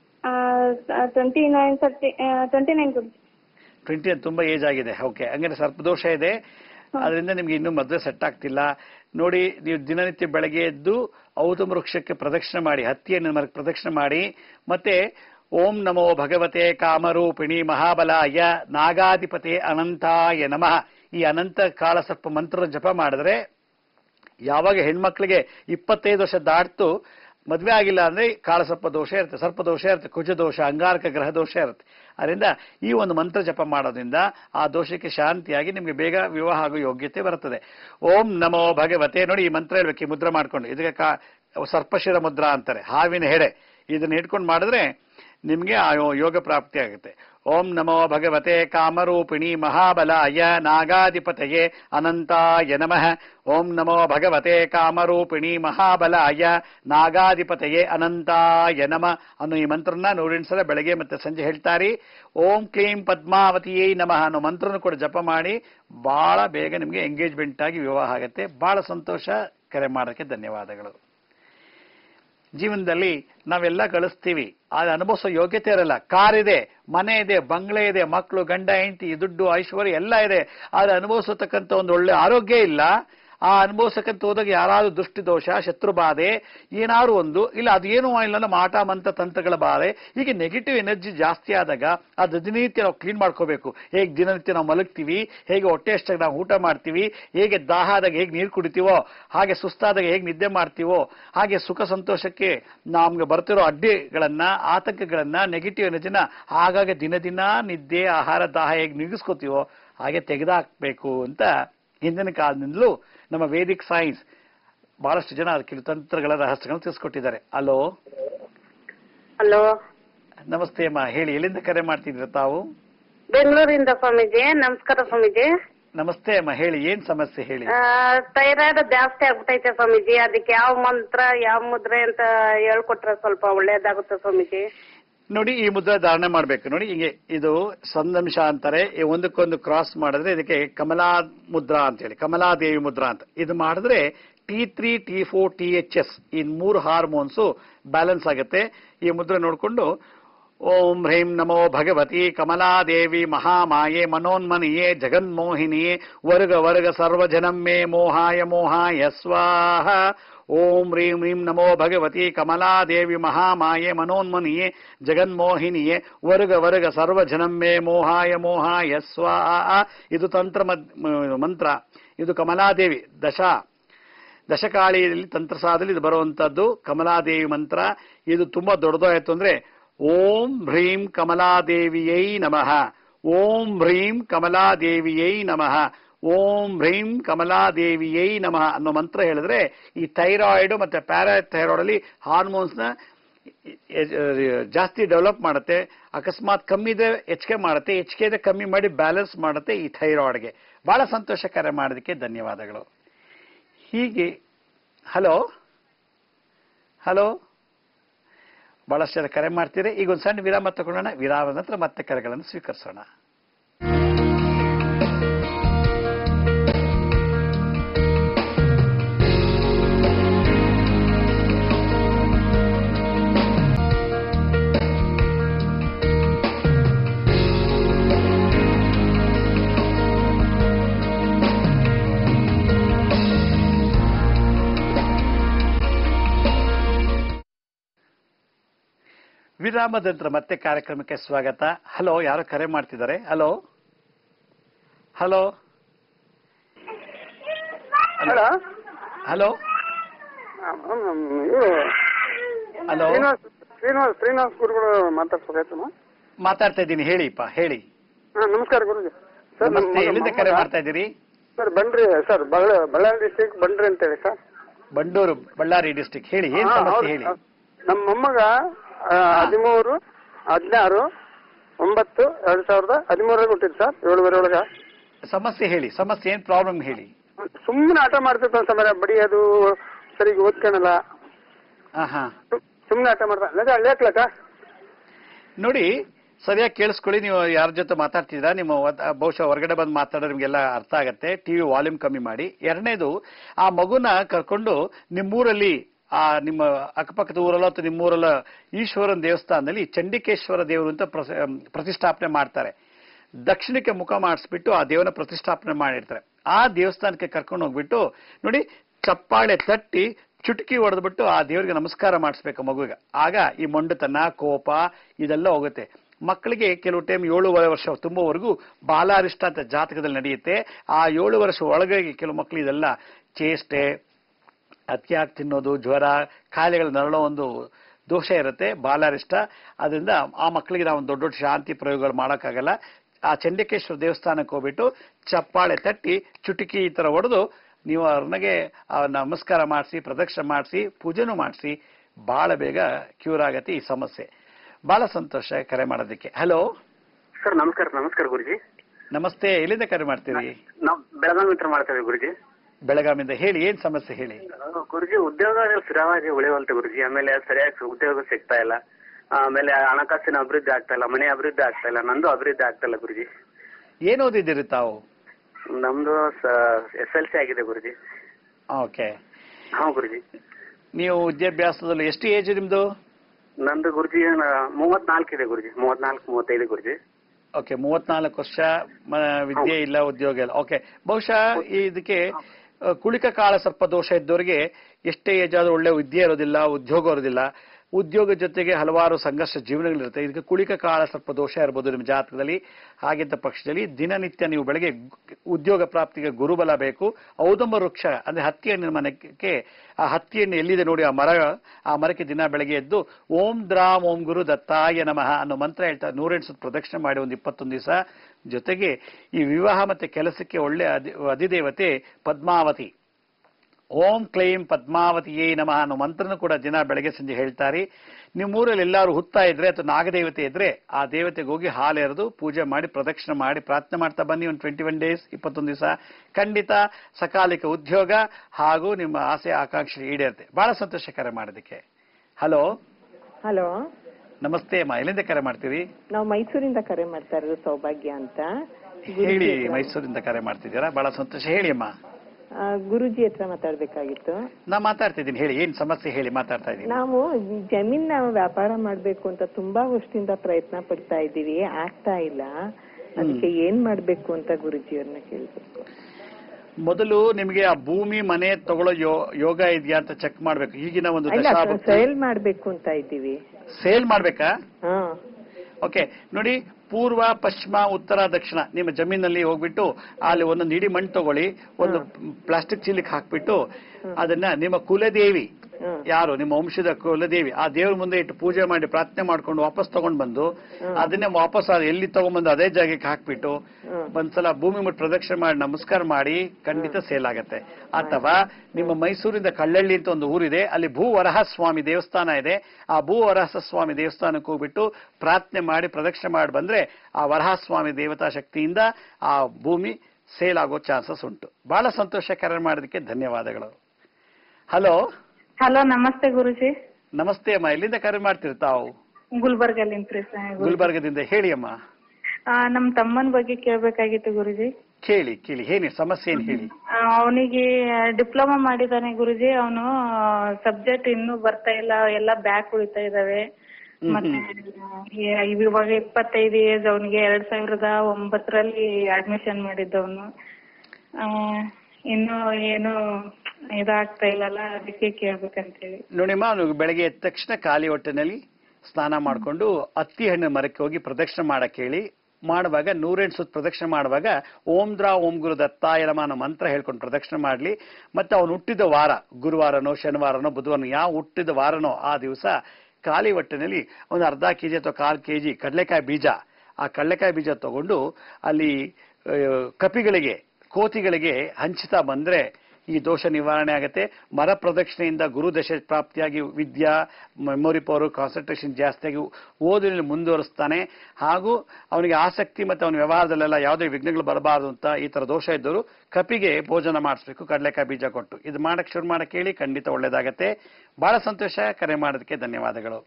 twenty nine thirty twenty nine Guruji twenty ತುಂಬಾ ಏಜ್ ಆಗಿದೆ ಓಕೆ ಹಂಗಾರೆ ಸರ್ಪದೋಷ ಇದೆ ಅದರಿಂದ ನಿಮ್ಗೆ ಇನ್ನೂ ಮದುವೆ ಸೆಟ್ ಆಗ್ತಿಲ್ಲ ನೋಡಿ ನೀವು ದಿನನಿತ್ಯ ಬೆಳಗ್ಗೆ ಎದ್ದು ಔತಮ ವೃಕ್ಷಕ್ಕೆ ಪ್ರದಕ್ಷಿಣೆ ಮಾಡಿ ಹತ್ತಿಯನ್ನು ಮರಕ್ಕೆ ಪ್ರದಕ್ಷಿಣೆ ಮಾಡಿ ಮತ್ತೆ ಓಂ ನಮೋ ಭಗವತೆ ಕಾಮರೂಪಿಣಿ ಮಹಾಬಲಾಯ ನಾಗಾಧಿಪತಿ ಅನಂತಾಯ ನಮಃ ಈ ಅನಂತ ಕಾಳಸರ್ಪ ಮಂತ್ರ ಜಪ ಮಾಡಿದ್ರೆ ಯಾವಾಗ ಹೆಣ್ಮಕ್ಳಿಗೆ ಇಪ್ಪತ್ತೈದು ವರ್ಷ ದಾಟ್ತು ಮದ್ವೆ ಆಗಿಲ್ಲ ಅಂದ್ರೆ ಕಾಳಸರ್ಪ ದೋಷ ಇರುತ್ತೆ ಸರ್ಪ ದೋಷ ಇರುತ್ತೆ ಕುಜ ದೋಷ ಅಂಗಾರಕ ಗ್ರಹ ದೋಷ ಇರುತ್ತೆ ಅದರಿಂದ ಈ ಒಂದು ಮಂತ್ರ ಜಪ ಮಾಡೋದ್ರಿಂದ ಆ ದೋಷಕ್ಕೆ ಶಾಂತಿಯಾಗಿ ನಿಮಗೆ ಬೇಗ ವಿವಾಹ ಆಗೋ ಯೋಗ್ಯತೆ ಬರುತ್ತದೆ ಓಂ ನಮೋ ಭಗವತೆ ನೋಡಿ ಈ ಮಂತ್ರ ಹೇಳ್ಬೇಕು ಈ ಮುದ್ರ ಮಾಡ್ಕೊಂಡು ಇದಕ್ಕೆ ಕಾ ಸರ್ಪಶಿರ ಮುದ್ರಾ ಅಂತಾರೆ ಹಾವಿನ ಹೆಡೆ ಇದನ್ನ ಇಟ್ಕೊಂಡು ಮಾಡಿದ್ರೆ ನಿಮ್ಗೆ ಆ ಯೋ- ಯೋಗ ಪ್ರಾಪ್ತಿ ಆಗುತ್ತೆ ಓಂ ನಮೋ ಭಗವತೆ ಕಾಮರೂಪಿಣಿ ಮಹಾಬಲಾಯ ನಾಗಾಧಿಪತಯೇ ಅನಂತಾಯ ನಮಃ ಓಂ ನಮೋ ಭಗವತೆ ಕಾಮರೂಪಿಣಿ ಮಹಾಬಲಾಯ ನಾಗಾಧಿಪತಯೇ ಅನಂತಾಯ ನಮ ಅನ್ನೋ ಈ ಮಂತ್ರನ ನೂರಿನ ಸಲ ಬೆಳಗ್ಗೆ ಮತ್ತೆ ಸಂಜೆ ಹೇಳ್ತಾರಿ ಓಂ ಕ್ಲೀಂ ಪದ್ಮಾವತಿಯೇ ನಮಃ ಅನ್ನೋ ಮಂತ್ರನ ಕೂಡ ಜಪ ಮಾಡಿ ಬಹಳ ಬೇಗ ನಿಮಗೆ ಎಂಗೇಜ್ಮೆಂಟ್ ಆಗಿ ವಿವಾಹ ಆಗುತ್ತೆ ಬಹಳ ಸಂತೋಷ ಕರೆ ಮಾಡೋಕ್ಕೆ ಧನ್ಯವಾದಗಳು ಜೀವನದಲ್ಲಿ ನಾವೆಲ್ಲ ಗಳಿಸ್ತೀವಿ ಅದು ಅನುಭವಿಸೋ ಯೋಗ್ಯತೆ ಇರಲ್ಲ ಕಾರ್ ಇದೆ ಮನೆ ಇದೆ ಬಂಗ್ಲೆ ಇದೆ ಮಕ್ಕಳು ಗಂಡ ಹೆಂಡತಿ ದುಡ್ಡು ಐಶ್ವರ್ಯ ಎಲ್ಲ ಇದೆ ಆದ್ರೆ ಅನುಭವಿಸತಕ್ಕಂಥ ಒಂದು ಒಳ್ಳೆ ಆರೋಗ್ಯ ಇಲ್ಲ ಆ ಅನುಭವಿಸಕ್ಕಂತ ಹೋದಾಗ ಯಾರಾದ್ರೂ ದೃಷ್ಟಿ ದೋಷ ಶತ್ರು ಬಾಧೆ ಏನಾದ್ರು ಒಂದು ಇಲ್ಲ ಅದೇನೂ ಇಲ್ಲ ನಮ್ಮ ಆಟ ಮಂತ್ರ ತಂತ್ರಗಳ ಬಾಧೆ ಹೀಗೆ ನೆಗೆಟಿವ್ ಎನರ್ಜಿ ಜಾಸ್ತಿ ಆದಾಗ ಅದು ದಿನನಿತ್ಯ ನಾವು ಕ್ಲೀನ್ ಮಾಡ್ಕೋಬೇಕು ಹೇಗೆ ದಿನನಿತ್ಯ ನಾವು ಮಲಗ್ತೀವಿ ಹೇಗೆ ಹೊಟ್ಟೆ ಅಷ್ಟಾಗಿ ನಾವು ಊಟ ಮಾಡ್ತೀವಿ ಹೇಗೆ ದಾಹ ಆದಾಗ ಹೇಗೆ ನೀರು ಕುಡಿತೀವೋ ಹಾಗೆ ಸುಸ್ತಾದಾಗ ಹೇಗೆ ನಿದ್ದೆ ಮಾಡ್ತೀವೋ ಹಾಗೆ ಸುಖ ಸಂತೋಷಕ್ಕೆ ನಮ್ಗೆ ಬರ್ತಿರೋ ಅಡ್ಡಿಗಳನ್ನ ಆತಂಕಗಳನ್ನ ನೆಗೆಟಿವ್ ಎನರ್ಜಿನ ಆಗಾಗ ದಿನ ದಿನ ನಿದ್ದೆ ಆಹಾರ ದಾಹ ಹೇಗೆ ನಿಗಿಸ್ಕೋತೀವೋ ಹಾಗೆ ತೆಗೆದಾಕ್ಬೇಕು ಅಂತ ಹಿಂದಿನ ಕಾಲದಿಂದಲೂ ನಮ್ಮ ವೇದಿಕ್ ಸೈನ್ಸ್ ಬಹಳಷ್ಟು ಜನ ಅದಕ್ಕೆ ತಂತ್ರಗಳ ರಹಸ್ಯಗಳನ್ನು ತಿಳಿಸ್ಕೊಟ್ಟಿದ್ದಾರೆ ಅಲೋ ಹಲೋ ನಮಸ್ತೆ ಅಮ್ಮ ಹೇಳಿ ಎಲ್ಲಿಂದ ಕರೆ ಮಾಡ್ತಿದ್ರ ತಾವು ಬೆಂಗಳೂರಿಂದ ಸ್ವಾಮೀಜಿ ನಮಸ್ಕಾರ ಸ್ವಾಮೀಜಿ ನಮಸ್ತೆ ಅಮ್ಮ ಹೇಳಿ ಏನ್ ಸಮಸ್ಯೆ ಹೇಳಿ ಥೈರಾಯ್ಡ್ ಜಾಸ್ತಿ ಆಗ್ಬಿಟ್ಟೈತೆ ಸ್ವಾಮೀಜಿ ಅದಕ್ಕೆ ಯಾವ ಮಂತ್ರ ಯಾವ ಮುದ್ರೆ ಅಂತ ಹೇಳ್ಕೊಟ್ರೆ ಸ್ವಲ್ಪ ಒಳ್ಳೇದಾಗುತ್ತೆ ಸ್ವಾಮೀಜಿ ನೋಡಿ ಈ ಮುದ್ರೆ ಧಾರಣೆ ಮಾಡ್ಬೇಕು ನೋಡಿ ಹಿಂಗೆ ಇದು ಸಂದಂಶ ಅಂತಾರೆ ಈ ಒಂದಕ್ಕೊಂದು ಕ್ರಾಸ್ ಮಾಡಿದ್ರೆ ಇದಕ್ಕೆ ಕಮಲಾ ಮುದ್ರಾ ಅಂತ ಹೇಳಿ ಕಮಲಾದೇವಿ ಮುದ್ರಾ ಅಂತ ಇದು ಮಾಡಿದ್ರೆ T three T four T H S ಈ ಮೂರು ಹಾರ್ಮೋನ್ಸ್ ಬ್ಯಾಲೆನ್ಸ್ ಆಗುತ್ತೆ ಈ ಮುದ್ರೆ ನೋಡಿಕೊಂಡು ಓಂ ಹ್ರೀಂ ನಮೋ ಭಗವತಿ ಕಮಲಾದೇವಿ ಮಹಾಮಾಯೆ ಮನೋನ್ಮನಿಯೇ ಜಗನ್ಮೋಹಿನಿಯೇ ವರ್ಗ ವರ್ಗ ಸರ್ವಜನಂ ಮೇ ಮೋಹಾಯ ಮೋಹಾಯ ಸ್ವಾಹ ಓಂ ಹ್ರೀಂ ಹ್ರೀಂ ನಮೋ ಭಗವತಿ ಕಮಲಾದೇವಿ ಮಹಾಮಾಯೆ ಮನೋನ್ಮನಿಯೇ ಜಗನ್ಮೋಹಿನಿಯೇ ವರ್ಗ ವರ್ಗ ಸರ್ವಜನಂ ಮೇ ಮೋಹಾಯ ಮೋಹಾಯ ಸ್ವಾಹ ಇದು ತಂತ್ರ ಮದ್- ಮ- ಮಂತ್ರ ಇದು ಕಮಲಾದೇವಿ ದಶ ದಶಕಾಳಿಯಲ್ಲಿ ತಂತ್ರಸಾದಲ್ಲಿ ಇದು ಬರುವಂತದ್ದು ಕಮಲಾದೇವಿ ಮಂತ್ರ ಇದು ತುಂಬಾ ದೊಡ್ಡದಾಯ್ತು ಅಂದ್ರೆ ಓಂ ಹ್ರೀಂ ಕಮಲಾದೇವಿಯೈ ನಮಃ ಓಂ ಹ್ರೀಂ ಕಮಲಾದೇವಿಯೈ ನಮಃ ಓಂ ಹ್ರೀಂ ಕಮಲಾದೇವಿಯೈ ನಮಃ ಅನ್ನೋ ಮಂತ್ರ ಹೇಳಿದ್ರೆ ಈ ಥೈರಾಯ್ಡ್ ಮತ್ತೆ ಪ್ಯಾರಾಥೈರಾಯ್ಡ್ ಅಲ್ಲಿ ಹಾರ್ಮೋನ್ಸ್ ನ ಜಾಸ್ತಿ ಡೆವಲಪ್ ಮಾಡುತ್ತೆ ಅಕಸ್ಮಾತ್ ಕಮ್ಮಿ ಇದೆ ಹೆಚ್ಚಿಗೆ ಮಾಡುತ್ತೆ ಹೆಚ್ಚಿಗೆ ಇದೆ ಕಮ್ಮಿ ಮಾಡಿ ಬ್ಯಾಲೆನ್ಸ್ ಮಾಡುತ್ತೆ ಈ ಥೈರಾಯ್ಡ್ಗೆ ಬಹಳ ಸಂತೋಷಕರ ಮಾಡೋದಕ್ಕೆ ಧನ್ಯವಾದಗಳು ಹೀಗೆ ಹಲೋ ಹಲೋ ಬಹಳಷ್ಟು ಜನ ಕರೆ ಮಾಡ್ತೀರಿ ಈಗ ಒಂದು ಸಣ್ಣ ವಿರಾಮ ತಗೊಳ್ಳೋಣ ವಿರಾಮದ ನಂತರ ಮತ್ತೆ ಕರೆಗಳನ್ನು ಸ್ವೀಕರಿಸೋಣ ವಿರಾಮದ ನಂತರ ಮತ್ತೆ ಕಾರ್ಯಕ್ರಮಕ್ಕೆ ಸ್ವಾಗತ ಹಲೋ ಯಾರು ಕರೆ ಮಾಡ್ತಿದ್ದಾರೆ ಹಲೋ ಹಲೋ ಹಲೋ ಹಲೋ ಇವು ಹಲೋ ಶ್ರೀನಿವಾಸ್ ಶ್ರೀನಿವಾಸ್ ಶ್ರೀನಿವಾಸ್ ಗುರುಗಳು ಮಾತಾಡ್ಬೇಕಾಯ್ತಮ್ಮ ಮಾತಾಡ್ತಾ ಇದ್ದೀನಿ ಹೇಳಿಪ್ಪ ಹೇಳಿ ಹಾ ನಮಸ್ಕಾರ ಗುರುಜಿ ಸರ್ ನಮ್ಮ ನಮಸ್ತೆ ಎಲ್ಲಿಂದ ಕರೆ ಮಾಡ್ತಾ ಇದ್ದೀರಿ ಸರ್ ಬಂಡ್ರಿ ಸರ್ ಬಳ್ಳ ಬಳ್ಳಾರಿ ಡಿಸ್ಟಿಕ್ ಬಂಡ್ರಿ ಅಂತೇಳಿ ಸರ್ ಬಂಡೂರು ಬಳ್ಳಾರಿ ಡಿಸ್ಟಿಕ್ ಹೇಳಿ ಏನ್ ಹಾ, ಸಮಸ್ಯೆ ಹೌದು. ಹೇಳಿ ನಮ್ಮ ಮೊಮ್ಮಗ ಆ, ಹದಿಮೂರು ಹದಿನಾರು ಒಂಬತ್ತು ಎರಡ್ ಸಾವಿರದ ಹದಿಮೂರರಾಗ ಹುಟ್ಟಿದ್ ಸರ್ ಏಳುವರೆ ಒಳಗ ಸಮಸ್ಯೆ ಹೇಳಿ ಸಮಸ್ಯೆ ಏನ್ ಪ್ರಾಬ್ಲಮ್ ಹೇಳಿ ಸುಮ್ಮನೆ ಆಟ ಮಾಡ್ತಿರ್ತಾನೆ ಸಮಯ ಬಡಿಯೋದು ಸರಿಗೆ ಓದ್ಕೊಳಲ್ಲ ಹಾ ಹಾ ಸುಮ್ಮನೆ ಆಟ ಮಾಡ್ತಾನೆ ಲಗ ಲೇಕ್ಲಕ್ಕ ನೋಡಿ ಸರಿಯಾಗಿ ಕೇಳಿಸ್ಕೊಳ್ಳಿ ನೀವು ಯಾರ ಜೊತೆ ಮಾತಾಡ್ತಿದ್ದೀರಾ ನಿಮ್ಮ ಒತ್- ಬಹುಶಃ ಹೊರಗಡೆ ಬಂದು ಮಾತಾಡೋದು ನಿಮ್ಗೆಲ್ಲ ಅರ್ಥ ಆಗತ್ತೆ ಟಿವಿ ವಾಲ್ಯೂಮ್ ಕಮ್ಮಿ ಮಾಡಿ ಎರಡನೇದು ಆ ಮಗುನ ಕರ್ಕೊಂಡು ನಿಮ್ಮೂರಲ್ಲಿ ಆ ನಿಮ್ಮ ಅಕ್ಕಪಕ್ಕದ ಊರಲ್ಲ ಅಥವಾ ನಿಮ್ಮೂರಲ್ಲ ಈಶ್ವರನ ದೇವಸ್ಥಾನದಲ್ಲಿ ಚಂಡಿಕೇಶ್ವರ ದೇವರು ಅಂತ ಪ್ರಸ- ಪ್ರತಿಷ್ಠಾಪನೆ ಮಾಡ್ತಾರೆ ದಕ್ಷಿಣಕ್ಕೆ ಮುಖ ಮಾಡಿಸ್ಬಿಟ್ಟು ಆ ದೇವನ ಪ್ರತಿಷ್ಠಾಪನೆ ಮಾಡಿರ್ತಾರೆ ಆ ದೇವಸ್ಥಾನಕ್ಕೆ ಕರ್ಕೊಂಡು ಹೋಗ್ಬಿಟ್ಟು ನೋಡಿ ಚಪ್ಪಾಳೆ ತಟ್ಟಿ ಚುಟುಕಿ ಹೊಡೆದ್ಬಿಟ್ಟು ಆ ದೇವರಿಗೆ ನಮಸ್ಕಾರ ಮಾಡಿಸ್ಬೇಕು ಮಗುವಿಗೆ ಆಗ ಈ ಮೊಂಡತನ ಕೋಪ ಇದೆಲ್ಲ ಹೋಗುತ್ತೆ ಮಕ್ಕಳಿಗೆ ಕೆಲವು ಟೈಮ್ ಏಳೂವರೆ ವರ್ಷ ತುಂಬುವವರೆಗೂ ಬಾಲಾರಿಷ್ಟ ಅಂತ ಜಾತಕದಲ್ಲಿ ನಡೆಯುತ್ತೆ ಆ ಏಳು ವರ್ಷ ಒಳಗೆ ಕೆಲವು ಮಕ್ಕಳು ಇದೆಲ್ಲ ಚೇಷ್ಟೆ ಅತಿಯಾಗಿ ತಿನ್ನೋದು ಜ್ವರ ಕಾಯಿಲೆಗಳು ನರಳೋ ಒಂದು ದೋಷ ಇರುತ್ತೆ ಬಾಲಾರಿಷ್ಟ ಅದರಿಂದ ಆ ಮಕ್ಕಳಿಗೆ ನಾವು ದೊಡ್ಡ ದೊಡ್ಡ ಶಾಂತಿ ಪ್ರಯೋಗಗಳು ಮಾಡೋಕ್ಕಾಗಲ್ಲ ಆ ಚಂಡಿಕೇಶ್ವರ ದೇವಸ್ಥಾನಕ್ಕೆ ಹೋಗ್ಬಿಟ್ಟು ಚಪ್ಪಾಳೆ ತಟ್ಟಿ ಚುಟುಕಿ ಈ ತರ ಹೊಡೆದು ನೀವು ಅವ್ರನಿಗೆ ಆ ನಮಸ್ಕಾರ ಮಾಡಿಸಿ ಪ್ರದಕ್ಷಿಣೆ ಮಾಡಿಸಿ ಪೂಜೆನೂ ಮಾಡಿಸಿ ಬಹಳ ಬೇಗ ಕ್ಯೂರ್ ಆಗತ್ತೆ ಈ ಸಮಸ್ಯೆ ಬಹಳ ಸಂತೋಷ ಕರೆ ಮಾಡೋದಕ್ಕೆ ಹಲೋ ಸರ್ ನಮಸ್ಕಾರ ನಮಸ್ಕಾರ ಗುರುಜಿ ನಮಸ್ತೆ ಎಲ್ಲಿಂದ ಕರೆ ಮಾಡ್ತೀರಿ ನಾವು ಬೆಳಗಾವಿ ಹತ್ರ ಮಾಡ್ತೇವೆ ಗುರುಜಿ ಬೆಳಗಾವಿಯಿಂದ ಹೇಳಿ ಏನ್ ಸಮಸ್ಯೆ ಹೇಳಿ ಗುರುಜಿ ಉದ್ಯೋಗ ಸ್ಥಿರವಾಗಿ ಉಳಿವಲ್ತೆ ಗುರುಜಿ ಆಮೇಲೆ ಸರಿಯಾಗಿ ಉದ್ಯೋಗ ಸಿಗ್ತಾ ಇಲ್ಲ ಆಮೇಲೆ ಹಣಕಾಸಿನ ಅಭಿವೃದ್ಧಿ ಆಗ್ತಾ ಇಲ್ಲ ಮನೆ ಅಭಿವೃದ್ಧಿ ಆಗ್ತಾ ಇಲ್ಲ ನಂದು ಅಭಿವೃದ್ಧಿ ಆಗ್ತಾ ಇಲ್ಲ ಗುರುಜಿ ಏನ್ ಓದಿದ್ದೀರಿ ತಾವು ನಮ್ದು ಎಸ್ ಎಲ್ ಸಿ ಆಗಿದೆ ಗುರುಜಿ ಓಕೆ ಹಾ ಗುರುಜಿ ನೀವು ವಿದ್ಯಾಭ್ಯಾಸದಲ್ಲಿ ಎಷ್ಟು ಏಜ್ ನಿಮ್ದು ನಂದು ಗುರುಜಿ ಮೂವತ್ನಾಲ್ಕು ಇದೆ ಗುರುಜಿ ಮೂವತ್ನಾಲ್ಕು ಮೂವತ್ತೈದು ಗುರುಜಿ ಓಕೆ ಮೂವತ್ನಾಲ್ಕು ವರ್ಷ ಮ- ವಿದ್ಯೆ ಇಲ್ಲ ಉದ್ಯೋಗ ಇಲ್ಲ ಓಕೆ ಬಹುಶಃ ಇದಕ್ಕೆ ಅ, ಕುಳಿಕ ಕಾಳ ಸರ್ಪ ದೋಷ ಇದ್ದವರಿಗೆ ಎಷ್ಟೇ ಏಜ್ ಆದ್ರೂ ಒಳ್ಳೆ ವಿದ್ಯೆ ಇರೋದಿಲ್ಲ ಉದ್ಯೋಗ ಇರೋದಿಲ್ಲ ಉದ್ಯೋಗ ಜೊತೆಗೆ ಹಲವಾರು ಸಂಘರ್ಷ ಜೀವನಗಳಿರುತ್ತೆ ಇದಕ್ಕೆ ಕುಳಿಕ ಕಾಳ ಸರ್ಪ ದೋಷ ಇರ್ಬೋದು ನಿಮ್ಮ ಜಾತಕದಲ್ಲಿ ಹಾಗಿದ್ದ ಪಕ್ಷದಲ್ಲಿ ದಿನನಿತ್ಯ ನೀವು ಬೆಳಗ್ಗೆ ಗು- ಉದ್ಯೋಗ ಪ್ರಾಪ್ತಿಗೆ ಗುರುಬಲ ಬೇಕು ಔದಂಬ ವೃಕ್ಷ ಅಂದ್ರೆ ಹತ್ತಿ ಹಣ್ಣಿನ ಮನಕ್ಕೆ ಆ ಹತ್ತಿ ಹಣ್ಣು ಎಲ್ಲಿದೆ ನೋಡಿ ಆ ಮರ ಆ ಮರಕ್ಕೆ ದಿನ ಬೆಳಗ್ಗೆ ಎದ್ದು ಓಂ ದ್ರಾಮ್ ಓಂ ಗುರು ದತ್ತಾಯ ನಮಃ ಅನ್ನೋ ಮಂತ್ರ ಹೇಳ್ತಾ ನೂರೆಂಟು ಸುತ್ತು ಪ್ರದಕ್ಷಿಣೆ ಮಾಡಿ ಒಂದು ಇಪ್ಪತ್ತೊಂದು ದಿವಸ ಜೊತೆಗೆ ಈ ವಿವಾಹ ಮತ್ತೆ ಕೆಲಸಕ್ಕೆ ಒಳ್ಳೆ ಅಧಿ ಅಧಿದೇವತೆ ಪದ್ಮಾವತಿ ಓಂ ಕ್ಲೈಂ ಪದ್ಮಾವತಿಯೇ ನಮಃ ಅನ್ನೋ ಮಂತ್ರನೂ ಕೂಡ ದಿನ ಬೆಳಗ್ಗೆ ಸಂಜೆ ಹೇಳ್ತಾರೆ ನಿಮ್ಮೂರಲ್ಲಿ ಎಲ್ಲರೂ ಹುತ್ತಾ ಇದ್ರೆ ಅಥವಾ ನಾಗದೇವತೆ ಇದ್ರೆ ಆ ದೇವತೆಗೆ ಹೋಗಿ ಹಾಲು ಎರೆದು ಪೂಜೆ ಮಾಡಿ ಪ್ರದಕ್ಷಿಣೆ ಮಾಡಿ ಪ್ರಾರ್ಥನೆ ಮಾಡ್ತಾ ಬನ್ನಿ ಒಂದು ಟ್ವೆಂಟಿ ಒನ್ ಡೇಸ್ ಇಪ್ಪತ್ತೊಂದು ದಿವಸ ಖಂಡಿತ ಸಕಾಲಿಕ ಉದ್ಯೋಗ ಹಾಗೂ ನಿಮ್ಮ ಆಸೆ ಆಕಾಂಕ್ಷೆ ಈಡೇರುತ್ತೆ ಬಹಳ ಸಂತೋಷ ಕರೆ ಮಾಡೋದಕ್ಕೆ ಹಲೋ ಹಲೋ ನಮಸ್ತೆ ಅಮ್ಮ ಎಲ್ಲಿಂದ ಕರೆ ಮಾಡ್ತೀರಿ ನಾವು ಮೈಸೂರಿಂದ ಕರೆ ಮಾಡ್ತಾ ಇರೋದು ಸೌಭಾಗ್ಯ ಅಂತ ಹೇಳಿ ಮೈಸೂರಿಂದ ಕರೆ ಮಾಡ್ತಿದ್ದೀರಾ ಬಹಳ ಸಂತೋಷ ಹೇಳಿ ಅಮ್ಮ ಆ, ಗುರೂಜಿ ಹತ್ರ ಮಾತಾಡ್ಬೇಕಾಗಿತ್ತು ನಾ ಮಾತಾಡ್ತಿದ್ದೀನಿ ಹೇಳಿ ಏನ್ ಸಮಸ್ಯೆ ಹೇಳಿ ಮಾತಾಡ್ತಾ ಇದ್ದೀನಿ ನಾವು ಜಮೀನ್ ವ್ಯಾಪಾರ ಮಾಡ್ಬೇಕು ಅಂತ ತುಂಬಾ ವರ್ಷದಿಂದ ಪ್ರಯತ್ನ ಪಡ್ತಾ ಇದ್ದೀವಿ ಆಗ್ತಾ ಇಲ್ಲ ಅದಕ್ಕೆ ಏನ್ ಮಾಡ್ಬೇಕು ಅಂತ ಗುರುಜಿಯವ್ರನ್ನ ಕೇಳ್ಬೇಕು ಮೊದಲು ನಿಮಗೆ ಆ ಭೂಮಿ ಮನೆ ತಗೊಳ್ಳೋ ಯೋ- ಯೋಗ ಇದೆಯಾ ಅಂತ ಚೆಕ್ ಮಾಡ್ಬೇಕು ಈಗಿನ ಒಂದು ಇಲ್ಲ ದಶಾಭುಕ್ತಿ ಸೇಲ್ ಮಾಡ್ಬೇಕು ಅಂತ ಇದ್ದೀವಿ ಸೇಲ್ ಮಾಡ್ಬೇಕಾ ಹಾ ಓಕೆ ನೋಡಿ ಪೂರ್ವ ಪಶ್ಚಿಮ ಉತ್ತರ ದಕ್ಷಿಣ ನಿಮ್ಮ ಜಮೀನಲ್ಲಿ ಹೋಗ್ಬಿಟ್ಟು ಅಲ್ಲಿ ಒಂದೊಂದು ಇಡೀ ಮಣ್ಣು ತಗೊಳ್ಳಿ ಒಂದು ಪ್ಲಾಸ್ಟಿಕ್ ಚೀಲಕ್ಕೆ ಹಾಕ್ಬಿಟ್ಟು ಅದನ್ನ ನಿಮ್ಮ ಕುಲದೇವಿ ಯಾರು ನಿಮ್ಮ ವಂಶದ ಕುಲದೇವಿ ಆ ದೇವ್ರ ಮುಂದೆ ಇಟ್ಟು ಪೂಜೆ ಮಾಡಿ ಪ್ರಾರ್ಥನೆ ಮಾಡ್ಕೊಂಡು ವಾಪಸ್ ತಗೊಂಡ್ ಬಂದು ಅದನ್ನೇ ವಾಪಸ್ ಅದು ಎಲ್ಲಿ ತಗೊಂಡ್ಬಂದು ಅದೇ ಜಾಗಕ್ಕೆ ಹಾಕ್ಬಿಟ್ಟು ಒಂದ್ಸಲ ಭೂಮಿ ಮುಟ್ಟು ಪ್ರದಕ್ಷಿಣೆ ಮಾಡಿ ನಮಸ್ಕಾರ ಮಾಡಿ ಖಂಡಿತ ಸೇಲ್ ಆಗತ್ತೆ ಅಥವಾ ನಿಮ್ಮ ಮೈಸೂರಿಂದ ಕಳ್ಳಳ್ಳಿ ಅಂತ ಒಂದು ಊರಿದೆ ಅಲ್ಲಿ ಭೂ ವರಹ ಸ್ವಾಮಿ ದೇವಸ್ಥಾನ ಇದೆ ಆ ಭೂ ವರಹ ಸ್ವಾಮಿ ದೇವಸ್ಥಾನಕ್ಕೆ ಹೋಗ್ಬಿಟ್ಟು ಪ್ರಾರ್ಥನೆ ಮಾಡಿ ಪ್ರದಕ್ಷಿಣೆ ಮಾಡಿ ಬಂದ್ರೆ ಆ ವರಹ ಸ್ವಾಮಿ ದೇವತಾ ಶಕ್ತಿಯಿಂದ ಆ ಭೂಮಿ ಸೇಲ್ ಆಗೋ ಚಾನ್ಸಸ್ ಉಂಟು ಬಹಳ ಸಂತೋಷ ಕರೆ ಮಾಡೋದಕ್ಕೆ ಧನ್ಯವಾದಗಳು ಹಲೋ ಹಲೋ ನಮಸ್ತೆ ಗುರುಜಿ ನಮಸ್ತೆ ಅಮ್ಮ ಎಲ್ಲಿಂದ ಕರೆ ಮಾಡ್ತೀರಿ ತಾವು ಗುಲ್ಬರ್ಗಲ್ಲಿಂದ ರೀ ಸರ್. ಗುಲ್ಬರ್ಗದಿಂದ ಹೇಳಿ ಅಮ್ಮ ಆ, ನಮ್ ತಮ್ಮನ್ ಬಗ್ಗೆ ಕೇಳ್ಬೇಕಾಗಿತ್ತು ಗುರುಜಿ ಕೇಳಿ ಕೇಳಿ ಏನಿ ಸಮಸ್ಯೆ ಏನ್ ಹೇಳಿ ಅವನಿಗೆ ಡಿಪ್ಲೊಮಾ ಮಾಡಿದಾನೆ ಗುರುಜಿ ಅವನು ಸಬ್ಜೆಕ್ಟ್ ಇನ್ನೂ ಬರ್ತಾ ಇಲ್ಲ ಎಲ್ಲ ಬ್ಯಾಕ್ ಉಳಿತಾ ಇದಾವೆ ಮತ್ತೆ ಈ- ಇವಾಗ ಇಪ್ಪತ್ತೈದು ಏಜ್ ಅವನಿಗೆ ಎರಡ್ ಸಾವಿರದ ಒಂಬತ್ತರಲ್ಲಿ ಅಡ್ಮಿಷನ್ ಮಾಡಿದ್ದವನು ಇನ್ನು ಏನು ಇದಾಗ್ತಾ ಇಲ್ಲಲ್ಲ ಅದಕ್ಕೆ ಕೇಳ್ಬೇಕಂತೇಳಿ ನೋಡಿಮ್ಮ ಅವ್ನು ಬೆಳಗ್ಗೆ ಎದ್ದ ತಕ್ಷಣ ಖಾಲಿ ಹೊಟ್ಟೆನಲ್ಲಿ ಸ್ನಾನ ಮಾಡ್ಕೊಂಡು ಹತ್ತಿ ಹಣ್ಣಿನ ಮರಕ್ಕೆ ಹೋಗಿ ಪ್ರದಕ್ಷಿಣೆ ಮಾಡಕ್ ಹೇಳಿ ಮಾಡುವಾಗ ನೂರೆಂಟು ಸುತ್ತ ಪ್ರದಕ್ಷಿಣೆ ಮಾಡುವಾಗ ಓಂ ದ್ರಾ ಓಂ ಗುರು ದತ್ತಾಯ ನಮಃ ಅನ್ನೋ ಮಂತ್ರ ಹೇಳ್ಕೊಂಡು ಪ್ರದಕ್ಷಿಣೆ ಮಾಡ್ಲಿ ಮತ್ತೆ ಅವನು ಹುಟ್ಟಿದ ವಾರ ಗುರುವಾರನೋ ಶನಿವಾರನೋ ಬುಧವಾರನೋ ಯಾವ ಹುಟ್ಟಿದ ವಾರನೋ ಆ ದಿವಸ ಖಾಲಿ ಹೊಟ್ಟೆನಲ್ಲಿ ಒಂದು ಅರ್ಧ ಕೆಜಿ ಅಥವಾ ಕಾಲ್ ಕೆಜಿ ಕಡಲೆಕಾಯಿ ಬೀಜ ಆ ಕಡಲೆಕಾಯಿ ಬೀಜ ತಗೊಂಡು ಅಲ್ಲಿ ಆ, ಕಪಿಗಳಿಗೆ ಕೋತಿಗಳಿಗೆ ಹಂಚ್ತಾ ಬಂದ್ರೆ ಈ ದೋಷ ನಿವಾರಣೆ ಆಗುತ್ತೆ ಮರ ಪ್ರದಕ್ಷಿಣೆಯಿಂದ ಗುರು ದಶೆ ಪ್ರಾಪ್ತಿಯಾಗಿ ವಿದ್ಯಾ ಮೆಮೊರಿ ಪವರ್ ಕಾನ್ಸಂಟ್ರೇಷನ್ ಜಾಸ್ತಿಯಾಗಿ ಓದಿನಲ್ಲಿ ಮುಂದುವರಿಸ್ತಾನೆ ಹಾಗೂ ಅವನಿಗೆ ಆಸಕ್ತಿ ಮತ್ತೆ ಅವನ ವ್ಯವಹಾರದಲ್ಲೆಲ್ಲ ಯಾವುದೇ ವಿಘ್ನಗಳು ಬರಬಾರದು ಅಂತ ಈ ತರ ದೋಷ ಇದ್ದರು ಕಪಿಗೆ ಭೋಜನ ಮಾಡಿಸ್ಬೇಕು ಕಡಲೆಕಾಯಿ ಬೀಜ ಕೊಟ್ಟು ಇದು ಮಾಡಕ್ ಶುರು ಮಾಡಕ್ ಹೇಳಿ ಖಂಡಿತ ಒಳ್ಳೇದಾಗತ್ತೆ ಬಹಳ ಸಂತೋಷ ಕರೆ ಮಾಡೋದಕ್ಕೆ ಧನ್ಯವಾದಗಳು